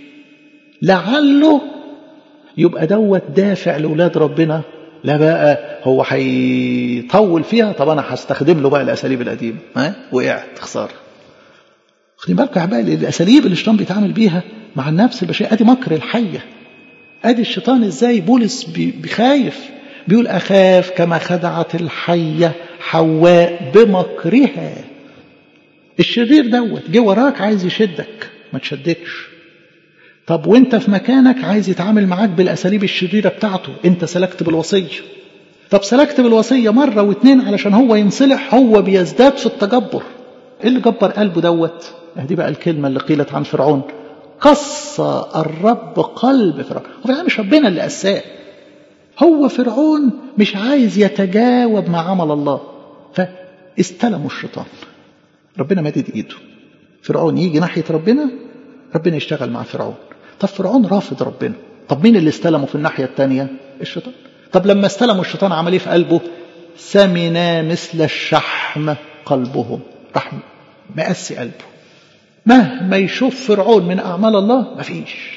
Speaker 1: لعله يبقى دوت دافع لأولاد ربنا لا بقى هو هيطول فيها طب انا هستخدم له بقى الاساليب القديمه ها وقعت خساره خدين بالكم يا احبائي الاساليب اللي الشيطان بيتعامل بيها مع النفس البشريه ادي مكر الحيه ادي الشيطان ازاي بولس بخايف بيقول اخاف كما خدعت الحيه حواء بمكرها الشرير دوت جه وراك عايز يشدك ما تشدكش طب وانت في مكانك عايز يتعامل معاك بالاساليب الشريره بتاعته انت سلكت بالوصيه طب سلكت بالوصيه مره واتنين علشان هو ينصلح هو بيزداد في التجبر ايه اللي جبر قلبه دوت دي بقى الكلمة اللي قيلت عن فرعون قصى الرب قلب فرعون هو فرعون مش ربنا اللي قساه هو فرعون مش عايز يتجاوب مع عمل الله فاستلموا الشيطان ربنا مدد ايده فرعون يجي ناحية ربنا ربنا يشتغل مع فرعون طب فرعون رافض ربنا طب مين اللي استلمه في الناحية التانية الشيطان طب لما استلموا الشيطان عمل ايه في قلبه سمنا مثل الشحم قلبهم راح مقسي قلبه مهما يشوف فرعون من أعمال الله مفيش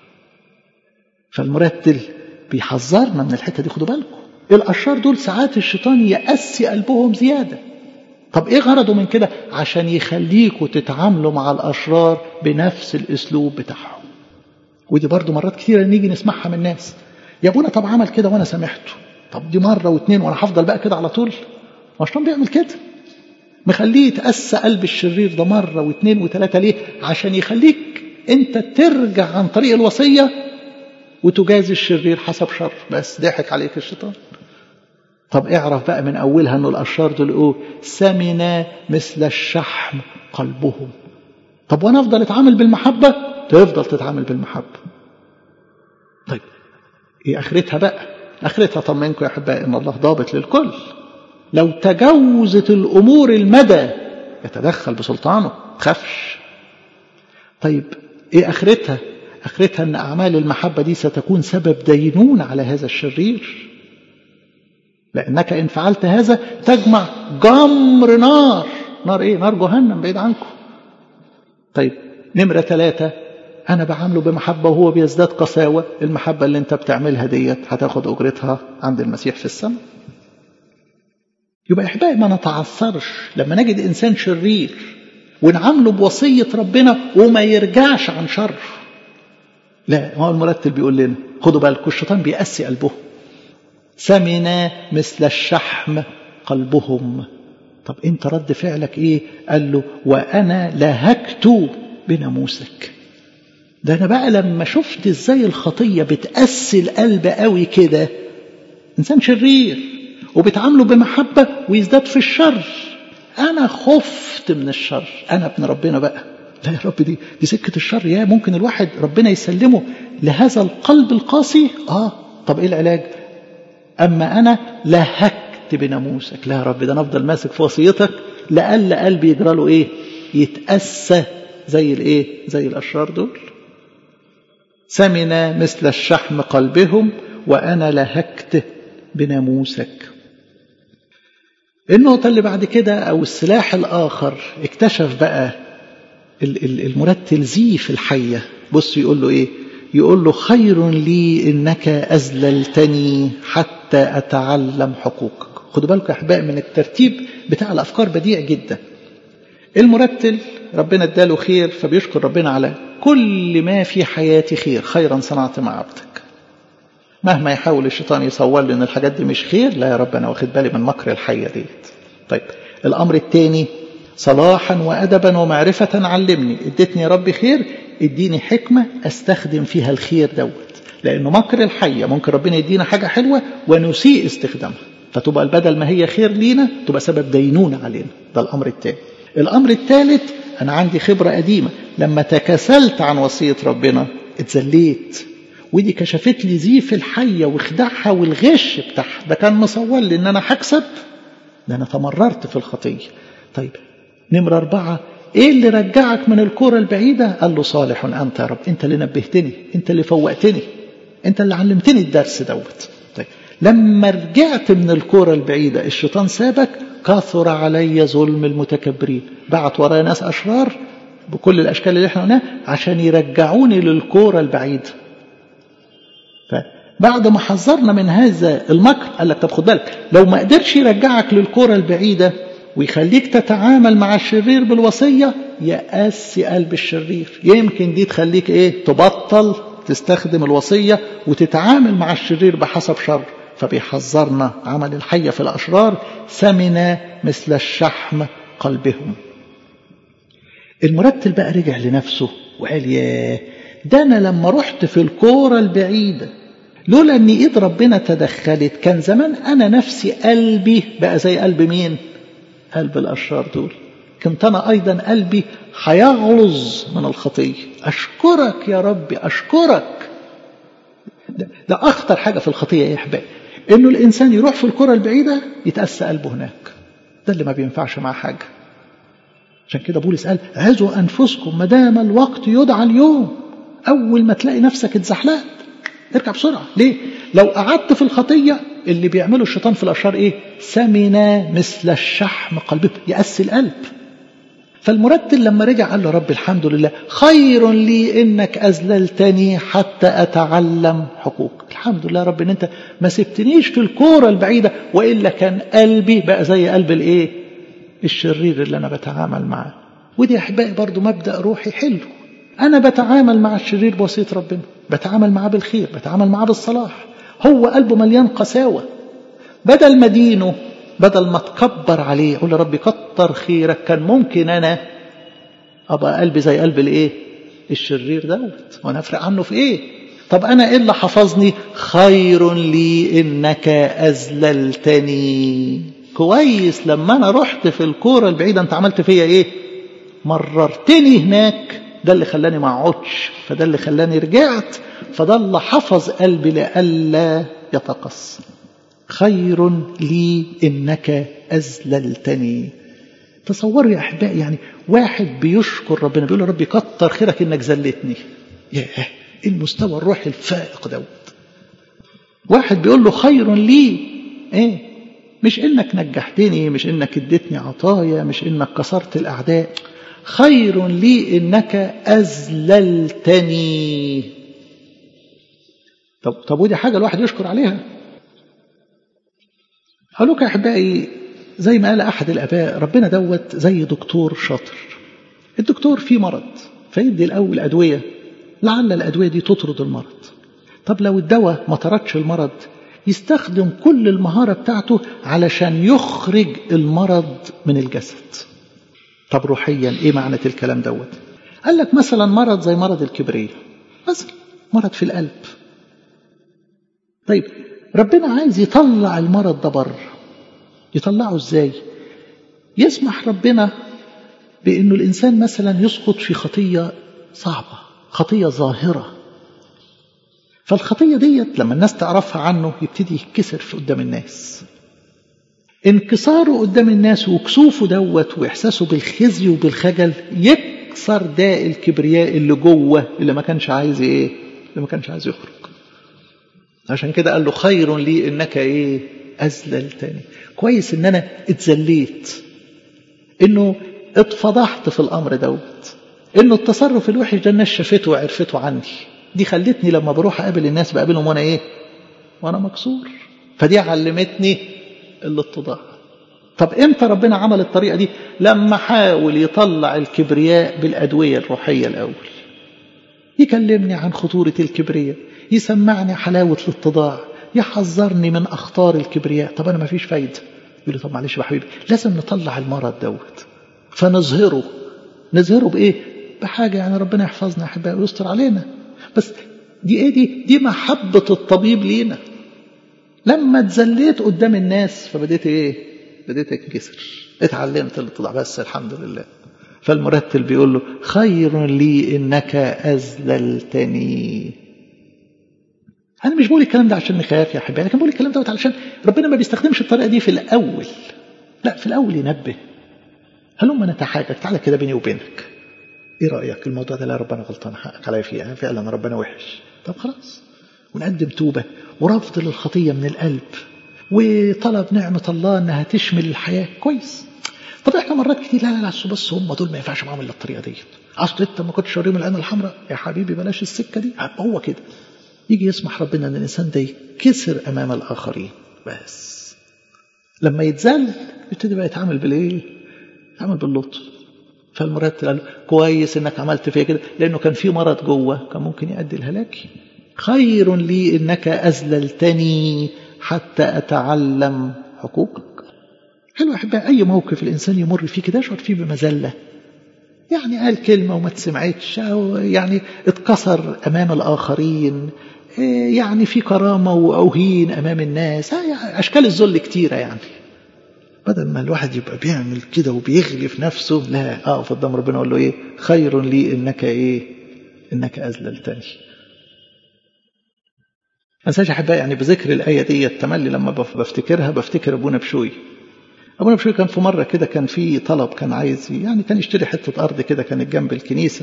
Speaker 1: فالمرتل بيحذرنا من الحتة دي خدوا بالكم الأشرار دول ساعات الشيطان يأسي قلبهم زيادة طب ايه غرضه من كده عشان يخليكوا تتعاملوا مع الأشرار بنفس الأسلوب بتاعهم ودي برضو مرات كتيرة نيجي نسمعها من الناس يا ابونا طب عمل كده وانا سامحته طب دي مرة واتنين وانا هفضل بقى كده على طول ما الشيطان بيعمل كده مخليه يتأسى قلب الشرير ده مرة واثنين وثلاثة ليه عشان يخليك انت ترجع عن طريق الوصية وتجازي الشرير حسب شر بس ضحك عليك الشيطان طب اعرف بقى من أولها أنه الأشرار دول إيه سمنا مثل الشحم قلبهم طب وأنا أفضل أتعامل بالمحبة تفضل تتعامل بالمحبة طيب إيه آخرتها بقى آخرتها طمنكم يا أحبائي إن الله ضابط للكل لو تجاوزت الأمور المدى يتدخل بسلطانه خافش طيب ايه اخرتها اخرتها ان اعمال المحبة دي ستكون سبب دينون على هذا الشرير لانك ان فعلت هذا تجمع جمر نار نار ايه نار جهنم بعيد عنكم طيب نمرة ثلاثة أنا بعامله بمحبة وهو بيزداد قساوة المحبة اللي أنت بتعملها ديت هتاخد أجرتها عند المسيح في السماء يبقى احبائي ما نتعثرش لما نجد انسان شرير ونعامله بوصيه ربنا وما يرجعش عن شر لا ما هو المرتب بيقول لنا خدوا بالكم الشيطان بيأسي قلبهم سمنا مثل الشحم قلبهم طب انت رد فعلك ايه قال له وانا لهكت بناموسك ده انا بقى لما شفت ازاي الخطيه بتقسي القلب قوي كده انسان شرير وبتعامله بمحبه ويزداد في الشر انا خفت من الشر انا ابن ربنا بقى لا يا رب دي دي سكه الشر يا ممكن الواحد ربنا يسلمه لهذا القلب القاسي اه طب ايه العلاج اما انا لهكت بناموسك لا يا رب ده انا افضل ماسك في وصيتك لألا قلبي يجرى له ايه يتأسى زي الايه زي الاشرار دول سمن مثل الشحم قلبهم وانا لهكت بناموسك النقطة اللي بعد كده أو السلاح الآخر اكتشف بقى المرتل زيف الحية بص يقول له إيه يقول له خير لي إنك أذللتني حتى أتعلم حقوقك خدوا بالكم يا أحبائي من الترتيب بتاع الأفكار بديع جدا المرتل ربنا اداله خير فبيشكر ربنا على كل ما في حياتي خير خيرا صنعت مع عبدك مهما يحاول الشيطان يصور لي ان الحاجات دي مش خير لا يا رب انا واخد بالي من مكر الحيه ديت طيب الامر الثاني صلاحا وادبا ومعرفه علمني اديتني يا رب خير اديني حكمه استخدم فيها الخير دوت لانه مكر الحيه ممكن ربنا يدينا حاجه حلوه ونسيء استخدامها فتبقى البدل ما هي خير لينا تبقى سبب دينونه علينا ده الامر الثاني الامر الثالث انا عندي خبره قديمه لما تكاسلت عن وصيه ربنا اتذليت ودي كشفت لي زيف الحيه وخداعها والغش بتاعها ده كان مصور لي ان انا هكسب ده انا تمررت في الخطيه طيب نمره اربعه ايه اللي رجعك من الكوره البعيده قال له صالح انت يا رب انت اللي نبهتني انت اللي فوقتني انت اللي علمتني الدرس دوت طيب لما رجعت من الكوره البعيده الشيطان سابك كثر علي ظلم المتكبرين بعت ورايا ناس اشرار بكل الاشكال اللي احنا قلناها عشان يرجعوني للكوره البعيده فبعد ما حذرنا من هذا المكر قال لك طب خد بالك لو ما قدرش يرجعك للكرة البعيدة ويخليك تتعامل مع الشرير بالوصية يقاسي قلب الشرير يمكن دي تخليك ايه تبطل تستخدم الوصية وتتعامل مع الشرير بحسب شر فبيحذرنا عمل الحية في الأشرار سمن مثل الشحم قلبهم المرتل بقى رجع لنفسه وقال ياه ده أنا لما رحت في الكورة البعيدة لولا أن إيد ربنا تدخلت كان زمان أنا نفسي قلبي بقى زي قلب مين قلب الأشرار دول كنت أنا أيضا قلبي هيغلظ من الخطية أشكرك يا ربي أشكرك ده, ده أخطر حاجة في الخطية يا أحبائي إنه الإنسان يروح في الكرة البعيدة يتأسى قلبه هناك ده اللي ما بينفعش معاه حاجة عشان كده بولس قال عزوا أنفسكم ما دام الوقت يدعى اليوم أول ما تلاقي نفسك اتزحلقت ارجع بسرعة ليه؟ لو قعدت في الخطية اللي بيعمله الشيطان في الأشرار إيه؟ سمنا مثل الشحم قلبه يأسي القلب فالمرتل لما رجع قال له رب الحمد لله خير لي إنك أذللتني حتى أتعلم حقوق الحمد لله رب إن أنت ما سبتنيش في الكورة البعيدة وإلا كان قلبي بقى زي قلب الإيه؟ الشرير اللي أنا بتعامل معاه ودي يا أحبائي برضو مبدأ روحي حلو أنا بتعامل مع الشرير بوصية ربنا بتعامل معاه بالخير بتعامل معاه بالصلاح هو قلبه مليان قساوة بدل ما دينه بدل ما تكبر عليه يقول ربي كتر خيرك كان ممكن أنا أبقى قلبي زي قلب الإيه الشرير دوت وأنا أفرق عنه في إيه طب أنا إيه اللي حفظني خير لي إنك أذللتني كويس لما أنا رحت في الكورة البعيدة أنت عملت فيا إيه مررتني هناك ده اللي خلاني ما اقعدش فده اللي خلاني رجعت فده اللي حفظ قلبي لئلا يتقص خير لي انك اذللتني تصوروا يا احبائي يعني واحد بيشكر ربنا بيقول له ربي كتر خيرك انك ذلتني ياه المستوى الروحي الفائق دوت واحد بيقول له خير لي ايه مش انك نجحتني مش انك اديتني عطايا مش انك كسرت الاعداء خير لي انك اذللتني طب طب ودي حاجه الواحد يشكر عليها اقول لكم يا احبائي زي ما قال احد الاباء ربنا دوت زي دكتور شاطر الدكتور فيه مرض فيدي الاول ادويه لعل الادويه دي تطرد المرض طب لو الدواء ما طردش المرض يستخدم كل المهارة بتاعته علشان يخرج المرض من الجسد طب روحيا ايه معنى الكلام دوت قال لك مثلا مرض زي مرض الكبرية مثلا مرض في القلب طيب ربنا عايز يطلع المرض ده بره يطلعه ازاي يسمح ربنا بانه الانسان مثلا يسقط في خطيه صعبه خطيه ظاهره فالخطيه ديت لما الناس تعرفها عنه يبتدي يتكسر في قدام الناس انكساره قدام الناس وكسوفه دوت واحساسه بالخزي وبالخجل يكسر داء الكبرياء اللي جوه اللي ما كانش عايز ايه اللي ما كانش عايز يخرج عشان كده قال له خير لي انك ايه اذللتني كويس ان انا اتذليت انه اتفضحت في الامر دوت انه التصرف الوحش ده الناس شافته وعرفته عني دي خلتني لما بروح اقابل الناس بقابلهم وانا ايه وانا مكسور فدي علمتني الاتضاع طب امتى ربنا عمل الطريقه دي لما حاول يطلع الكبرياء بالادويه الروحيه الاول يكلمني عن خطوره الكبرياء يسمعني حلاوه الاتضاع يحذرني من اخطار الكبرياء طب انا ما فيش فايده يقول لي طب معلش يا حبيبي لازم نطلع المرض دوت فنظهره نظهره بايه بحاجه يعني ربنا يحفظنا يا احبائي ويستر علينا بس دي ايه دي دي محبه الطبيب لينا لما اتذليت قدام الناس فبديت ايه بديت انكسر اتعلمت الاتضاع بس الحمد لله فالمرتل بيقول له خير لي انك اذللتني انا مش بقول الكلام ده عشان نخاف يا احبائي لكن بقول الكلام دوت علشان ربنا ما بيستخدمش الطريقه دي في الاول لا في الاول ينبه هلما نتحاجج تعالى كده بيني وبينك ايه رايك الموضوع ده لا ربنا غلطان حقك عليا فيها فعلا ربنا وحش طب خلاص ونقدم توبه ورفض للخطيه من القلب وطلب نعمه الله انها تشمل الحياه كويس طب احنا مرات كتير لا لا لا بس هم دول ما ينفعش معاهم الا الطريقه ديت اصل انت ما كنتش وريهم العين الحمراء يا حبيبي بلاش السكه دي هو كده يجي يسمح ربنا ان الانسان ده يكسر امام الاخرين بس لما يتذل يبتدي بقى يتعامل بالايه؟ يتعامل باللطف فالمرتب قال كويس انك عملت فيا كده لانه كان في مرض جوه كان ممكن يؤدي الهلاكي خير لي انك اذللتني حتى اتعلم حقوقك حلو احبائي اي موقف الانسان يمر فيه كده يشعر فيه بمذله يعني قال كلمه وما تسمعتش او يعني اتكسر امام الاخرين يعني في كرامه واوهين امام الناس اشكال الذل كتيره يعني بدل ما الواحد يبقى بيعمل كده وبيغلي في نفسه لا اقف قدام ربنا اقول له ايه خير لي انك ايه انك اذللتني انساش احبائي يعني بذكر الايه دي التملي لما بفتكرها بفتكر ابونا بشوي ابونا بشوي كان في مره كده كان في طلب كان عايز يعني كان يشتري حته ارض كده كانت جنب الكنيسه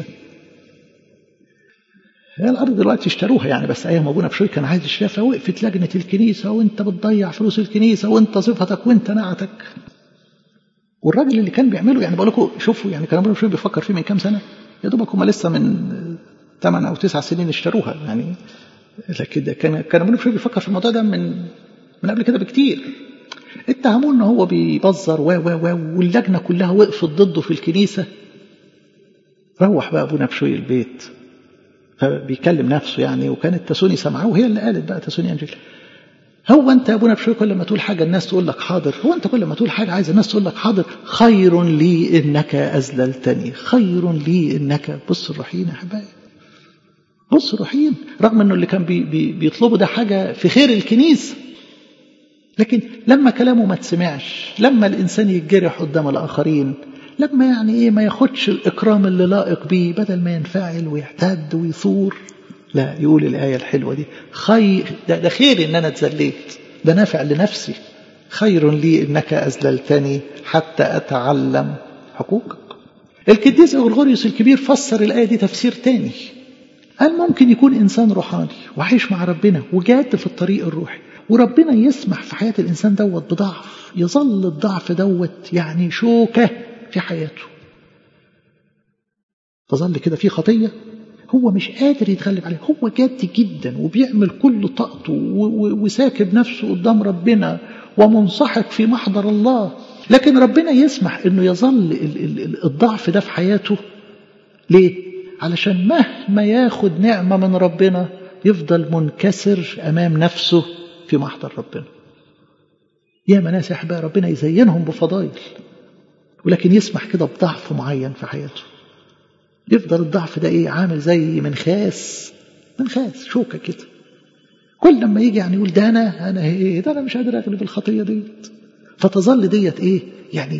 Speaker 1: هي الارض دلوقتي اشتروها يعني بس ايام ابونا بشوي كان عايز يشتريها فوقفت لجنه الكنيسه وانت بتضيع فلوس الكنيسه وانت صفتك وانت نعتك والراجل اللي كان بيعمله يعني بقول لكم شوفوا يعني كان ابونا بشوي بيفكر فيه من كام سنه يا دوبك هم لسه من 8 او 9 سنين اشتروها يعني لكن ده كان كان ابونا بشوي بيفكر في الموضوع ده من من قبل كده بكتير اتهموه ان هو بيبذر و و و واللجنه كلها وقفت ضده في الكنيسه روح بقى ابونا بشوي البيت فبيكلم نفسه يعني وكانت تسوني سمعاه وهي اللي قالت بقى تسوني انجيل هو انت يا ابونا بشوي كل ما تقول حاجه الناس تقول لك حاضر هو انت كل ما تقول حاجه عايز الناس تقول لك حاضر خير لي انك اذللتني خير لي انك بص الروحيين يا حبايبي بص الروحيين رغم انه اللي كان بي بي بيطلبوا ده حاجه في خير الكنيسه لكن لما كلامه ما تسمعش لما الانسان يتجرح قدام الاخرين لما يعني ايه ما ياخدش الاكرام اللي لائق بيه بدل ما ينفعل ويعتد ويثور لا يقول الايه الحلوه دي خير ده, ده خير ان انا اتذليت ده نافع لنفسي خير لي انك اذللتني حتى اتعلم حقوقك القديس اغرغوريوس الكبير فسر الايه دي تفسير تاني قال ممكن يكون انسان روحاني وعايش مع ربنا وجاد في الطريق الروحي وربنا يسمح في حياه الانسان دوت بضعف يظل الضعف دوت يعني شوكه في حياته تظل كده في خطية هو مش قادر يتغلب عليها هو جاد جدا وبيعمل كل طاقته وساكب نفسه قدام ربنا ومنسحق في محضر الله لكن ربنا يسمح انه يظل الضعف ده في حياته ليه علشان مهما ياخد نعمة من ربنا يفضل منكسر امام نفسه في محضر ربنا يا ناس يا احبائي ربنا يزينهم بفضائل ولكن يسمح كده بضعف معين في حياته يفضل الضعف ده ايه عامل زي منخاس منخاس شوكه كده كل لما يجي يعني يقول ده انا انا ايه ده انا مش قادر اغلب الخطيه ديت فتظل ديت ايه يعني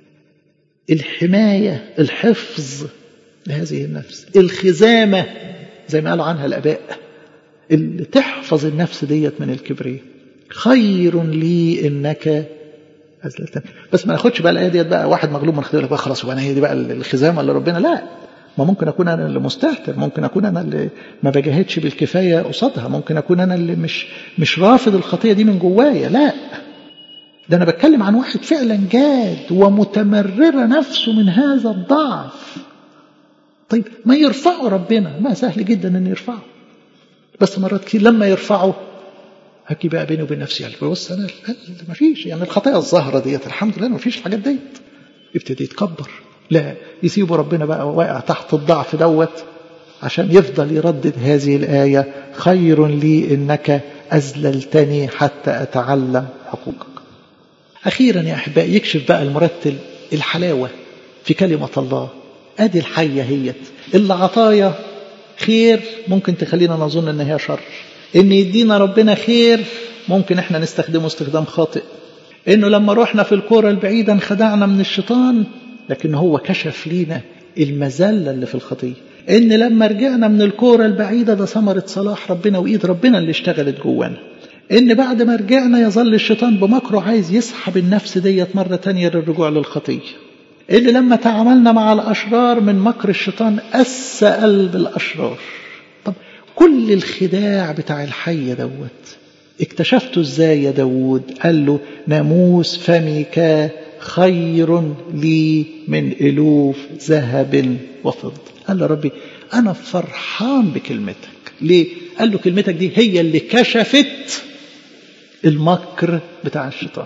Speaker 1: الحمايه الحفظ لهذه النفس الخزامه زي ما قالوا عنها الاباء اللي تحفظ النفس ديت من الكبرياء خير لي انك أزلتني بس ما ناخدش بقى الايه ديت بقى واحد مغلوب من خطيه بقى خلاص وانا هي دي بقى الخزامه اللي ربنا لا ما ممكن اكون انا اللي مستهتر ممكن اكون انا اللي ما بجاهدش بالكفايه قصادها ممكن اكون انا اللي مش مش رافض الخطيه دي من جوايا لا ده انا بتكلم عن واحد فعلا جاد ومتمرره نفسه من هذا الضعف طيب ما يرفعه ربنا ما سهل جدا ان يرفعه بس مرات كتير لما يرفعه هكي بقى بيني وبين نفسي يعني بص انا ما فيش يعني الخطايا الظاهره ديت الحمد لله ما فيش الحاجات ديت يبتدي يتكبر لا يسيبوا ربنا بقى واقع تحت الضعف دوت عشان يفضل يردد هذه الآية خير لي إنك أذللتني حتى أتعلم حقوقك أخيرا يا أحبائي يكشف بقى المرتل الحلاوة في كلمة الله أدي الحية هي اللي عطايا خير ممكن تخلينا نظن إن هي شر إن يدينا ربنا خير ممكن إحنا نستخدمه استخدام خاطئ إنه لما رحنا في الكورة البعيدة انخدعنا من الشيطان لكن هو كشف لينا المذلة اللي في الخطية إن لما رجعنا من الكورة البعيدة ده ثمرة صلاح ربنا وإيد ربنا اللي اشتغلت جوانا إن بعد ما رجعنا يظل الشيطان بمكره عايز يسحب النفس ديت مرة تانية للرجوع للخطية إن لما تعاملنا مع الأشرار من مكر الشيطان أس قلب الأشرار طب كل الخداع بتاع الحي دوت اكتشفته ازاي يا داود قال له ناموس فمك خير لي من ألوف ذهب وفضة قال له ربي أنا فرحان بكلمتك ليه؟ قال له كلمتك دي هي اللي كشفت المكر بتاع الشيطان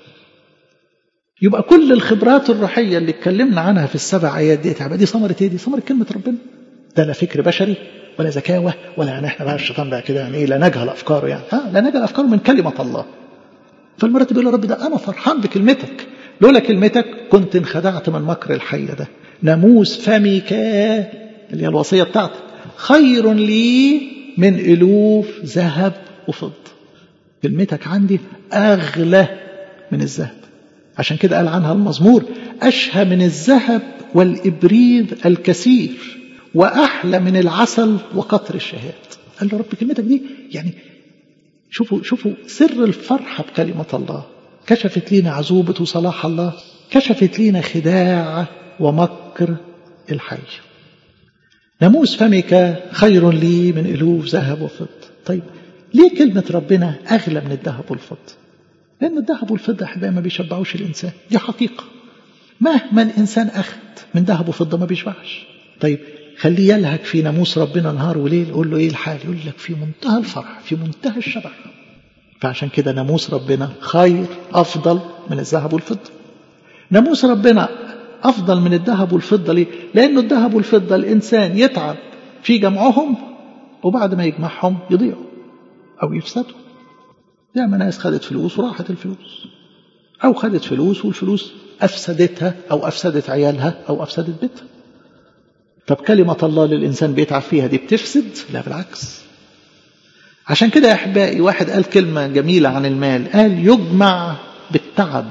Speaker 1: يبقى كل الخبرات الروحية اللي اتكلمنا عنها في السبع آيات دي دي ثمرة ايه دي؟ ثمرة كلمة ربنا ده لا فكر بشري ولا ذكاوة ولا يعني احنا بقى الشيطان بقى كده يعني ايه لا نجهل أفكاره يعني ها لا نجهل أفكاره من كلمة الله فالمرات بيقول يا رب ده أنا فرحان بكلمتك لولا كلمتك كنت انخدعت من مكر الحي ده ناموس فمك اللي هي الوصية بتاعتك خير لي من ألوف ذهب وفضة كلمتك عندي أغلى من الذهب عشان كده قال عنها المزمور أشهى من الذهب والإبريد الكثير وأحلى من العسل وقطر الشهاد قال له رب كلمتك دي يعني شوفوا شوفوا سر الفرحة بكلمة الله كشفت لنا عزوبة وصلاح الله كشفت لنا خداع ومكر الحي ناموس فمك خير لي من ألوف ذهب وفضة طيب ليه كلمة ربنا أغلى من الذهب والفضة لأن الذهب والفضة أحبائي ما بيشبعوش الإنسان دي حقيقة مهما الإنسان أخذ من ذهب وفضة ما بيشبعش طيب خليه يلهك في ناموس ربنا نهار وليل قول له ايه الحال يقول لك في منتهى الفرح في منتهى الشبع فعشان كده ناموس ربنا خير افضل من الذهب والفضه ناموس ربنا افضل من الذهب والفضه ليه لانه الذهب والفضه الانسان يتعب في جمعهم وبعد ما يجمعهم يضيعوا او يفسدوا يا ما ناس خدت فلوس وراحت الفلوس او خدت فلوس والفلوس افسدتها او افسدت عيالها او افسدت بيتها طب كلمة الله للإنسان بيتعب فيها دي بتفسد لا بالعكس عشان كده يا أحبائي واحد قال كلمة جميلة عن المال قال يجمع بالتعب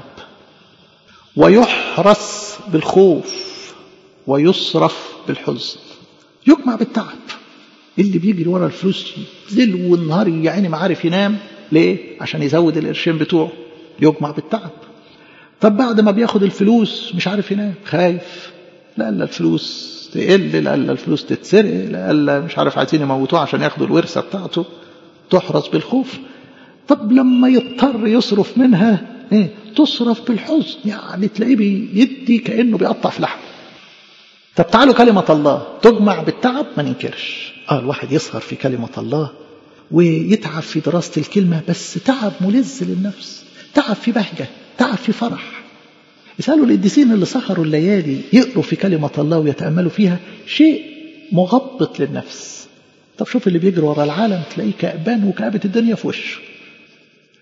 Speaker 1: ويحرس بالخوف ويصرف بالحزن يجمع بالتعب اللي بيجري ورا الفلوس ليل والنهار يا عيني ما عارف ينام ليه عشان يزود القرشين بتوعه يجمع بالتعب طب بعد ما بياخد الفلوس مش عارف ينام خايف لا لا الفلوس تقل لألا الفلوس تتسرق لألا مش عارف عايزين يموتوه عشان ياخدوا الورثة بتاعته تحرس بالخوف طب لما يضطر يصرف منها ايه تصرف بالحزن يعني تلاقيه بيدي كأنه بيقطع في لحمه طب تعالوا كلمة الله تجمع بالتعب ما ننكرش اه الواحد يسهر في كلمة الله ويتعب في دراسة الكلمة بس تعب ملز للنفس تعب في بهجة تعب في فرح اسألوا القديسين اللي سهروا الليالي يقروا في كلمة الله ويتأملوا فيها شيء مغبط للنفس طب شوف اللي بيجري ورا العالم تلاقيه كأبان وكآبة الدنيا في وشه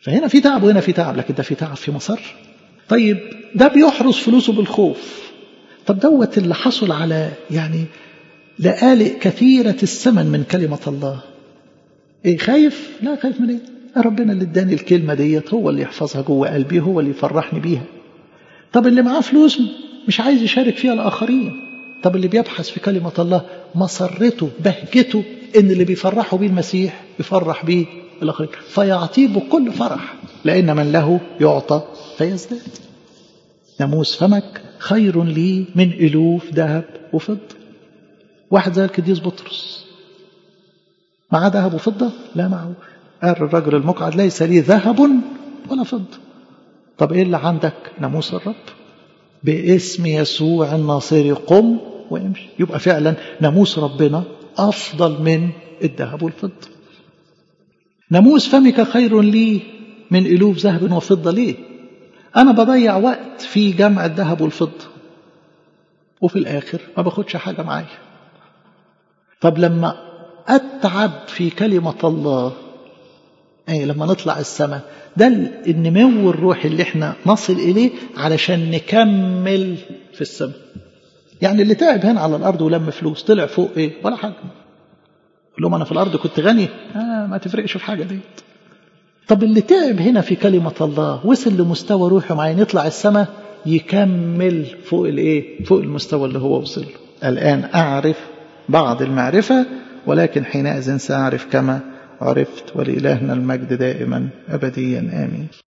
Speaker 1: فهنا في تعب وهنا في تعب لكن ده في تعب في مصر طيب ده بيحرس فلوسه بالخوف طب دوت اللي حصل على يعني لآلئ كثيرة الثمن من كلمة الله ايه خايف لا خايف من ايه ربنا اللي اداني الكلمة ديت هو اللي يحفظها جوه قلبي هو اللي يفرحني بيها طب اللي معاه فلوس مش عايز يشارك فيها الآخرين طب اللي بيبحث في كلمة الله مسرته بهجته ان اللي بيفرحوا بيه المسيح يفرح بيه الآخرين فيعطيه بكل فرح لأن من له يعطى فيزداد ناموس فمك خير لي من ألوف ذهب وفضة واحد زي القديس بطرس معاه ذهب وفضة لا معه قال الرجل المقعد ليس لي ذهب ولا فضة طب ايه اللي عندك ناموس الرب باسم يسوع الناصري قم وامشي يبقى فعلا ناموس ربنا أفضل من الذهب والفضة ناموس فمك خير لي من ألوف ذهب وفضة ليه أنا بضيع وقت في جمع الذهب والفضة وفي الآخر ما باخدش حاجة معايا طب لما أتعب في كلمة الله أي لما نطلع السماء ده النمو الروحي اللي احنا نصل إليه علشان نكمل في السماء يعني اللي تعب هنا على الأرض ولم فلوس طلع فوق إيه ولا حاجة قال لهم أنا في الأرض كنت غني آه ما تفرقش في حاجة ديت طب اللي تعب هنا في كلمة الله وصل لمستوى روحي معين يطلع السماء يكمل فوق الايه فوق المستوى اللي هو وصل الآن أعرف بعض المعرفة ولكن حينئذ سأعرف كما عرفت ولإلهنا المجد دائما أبديا آمين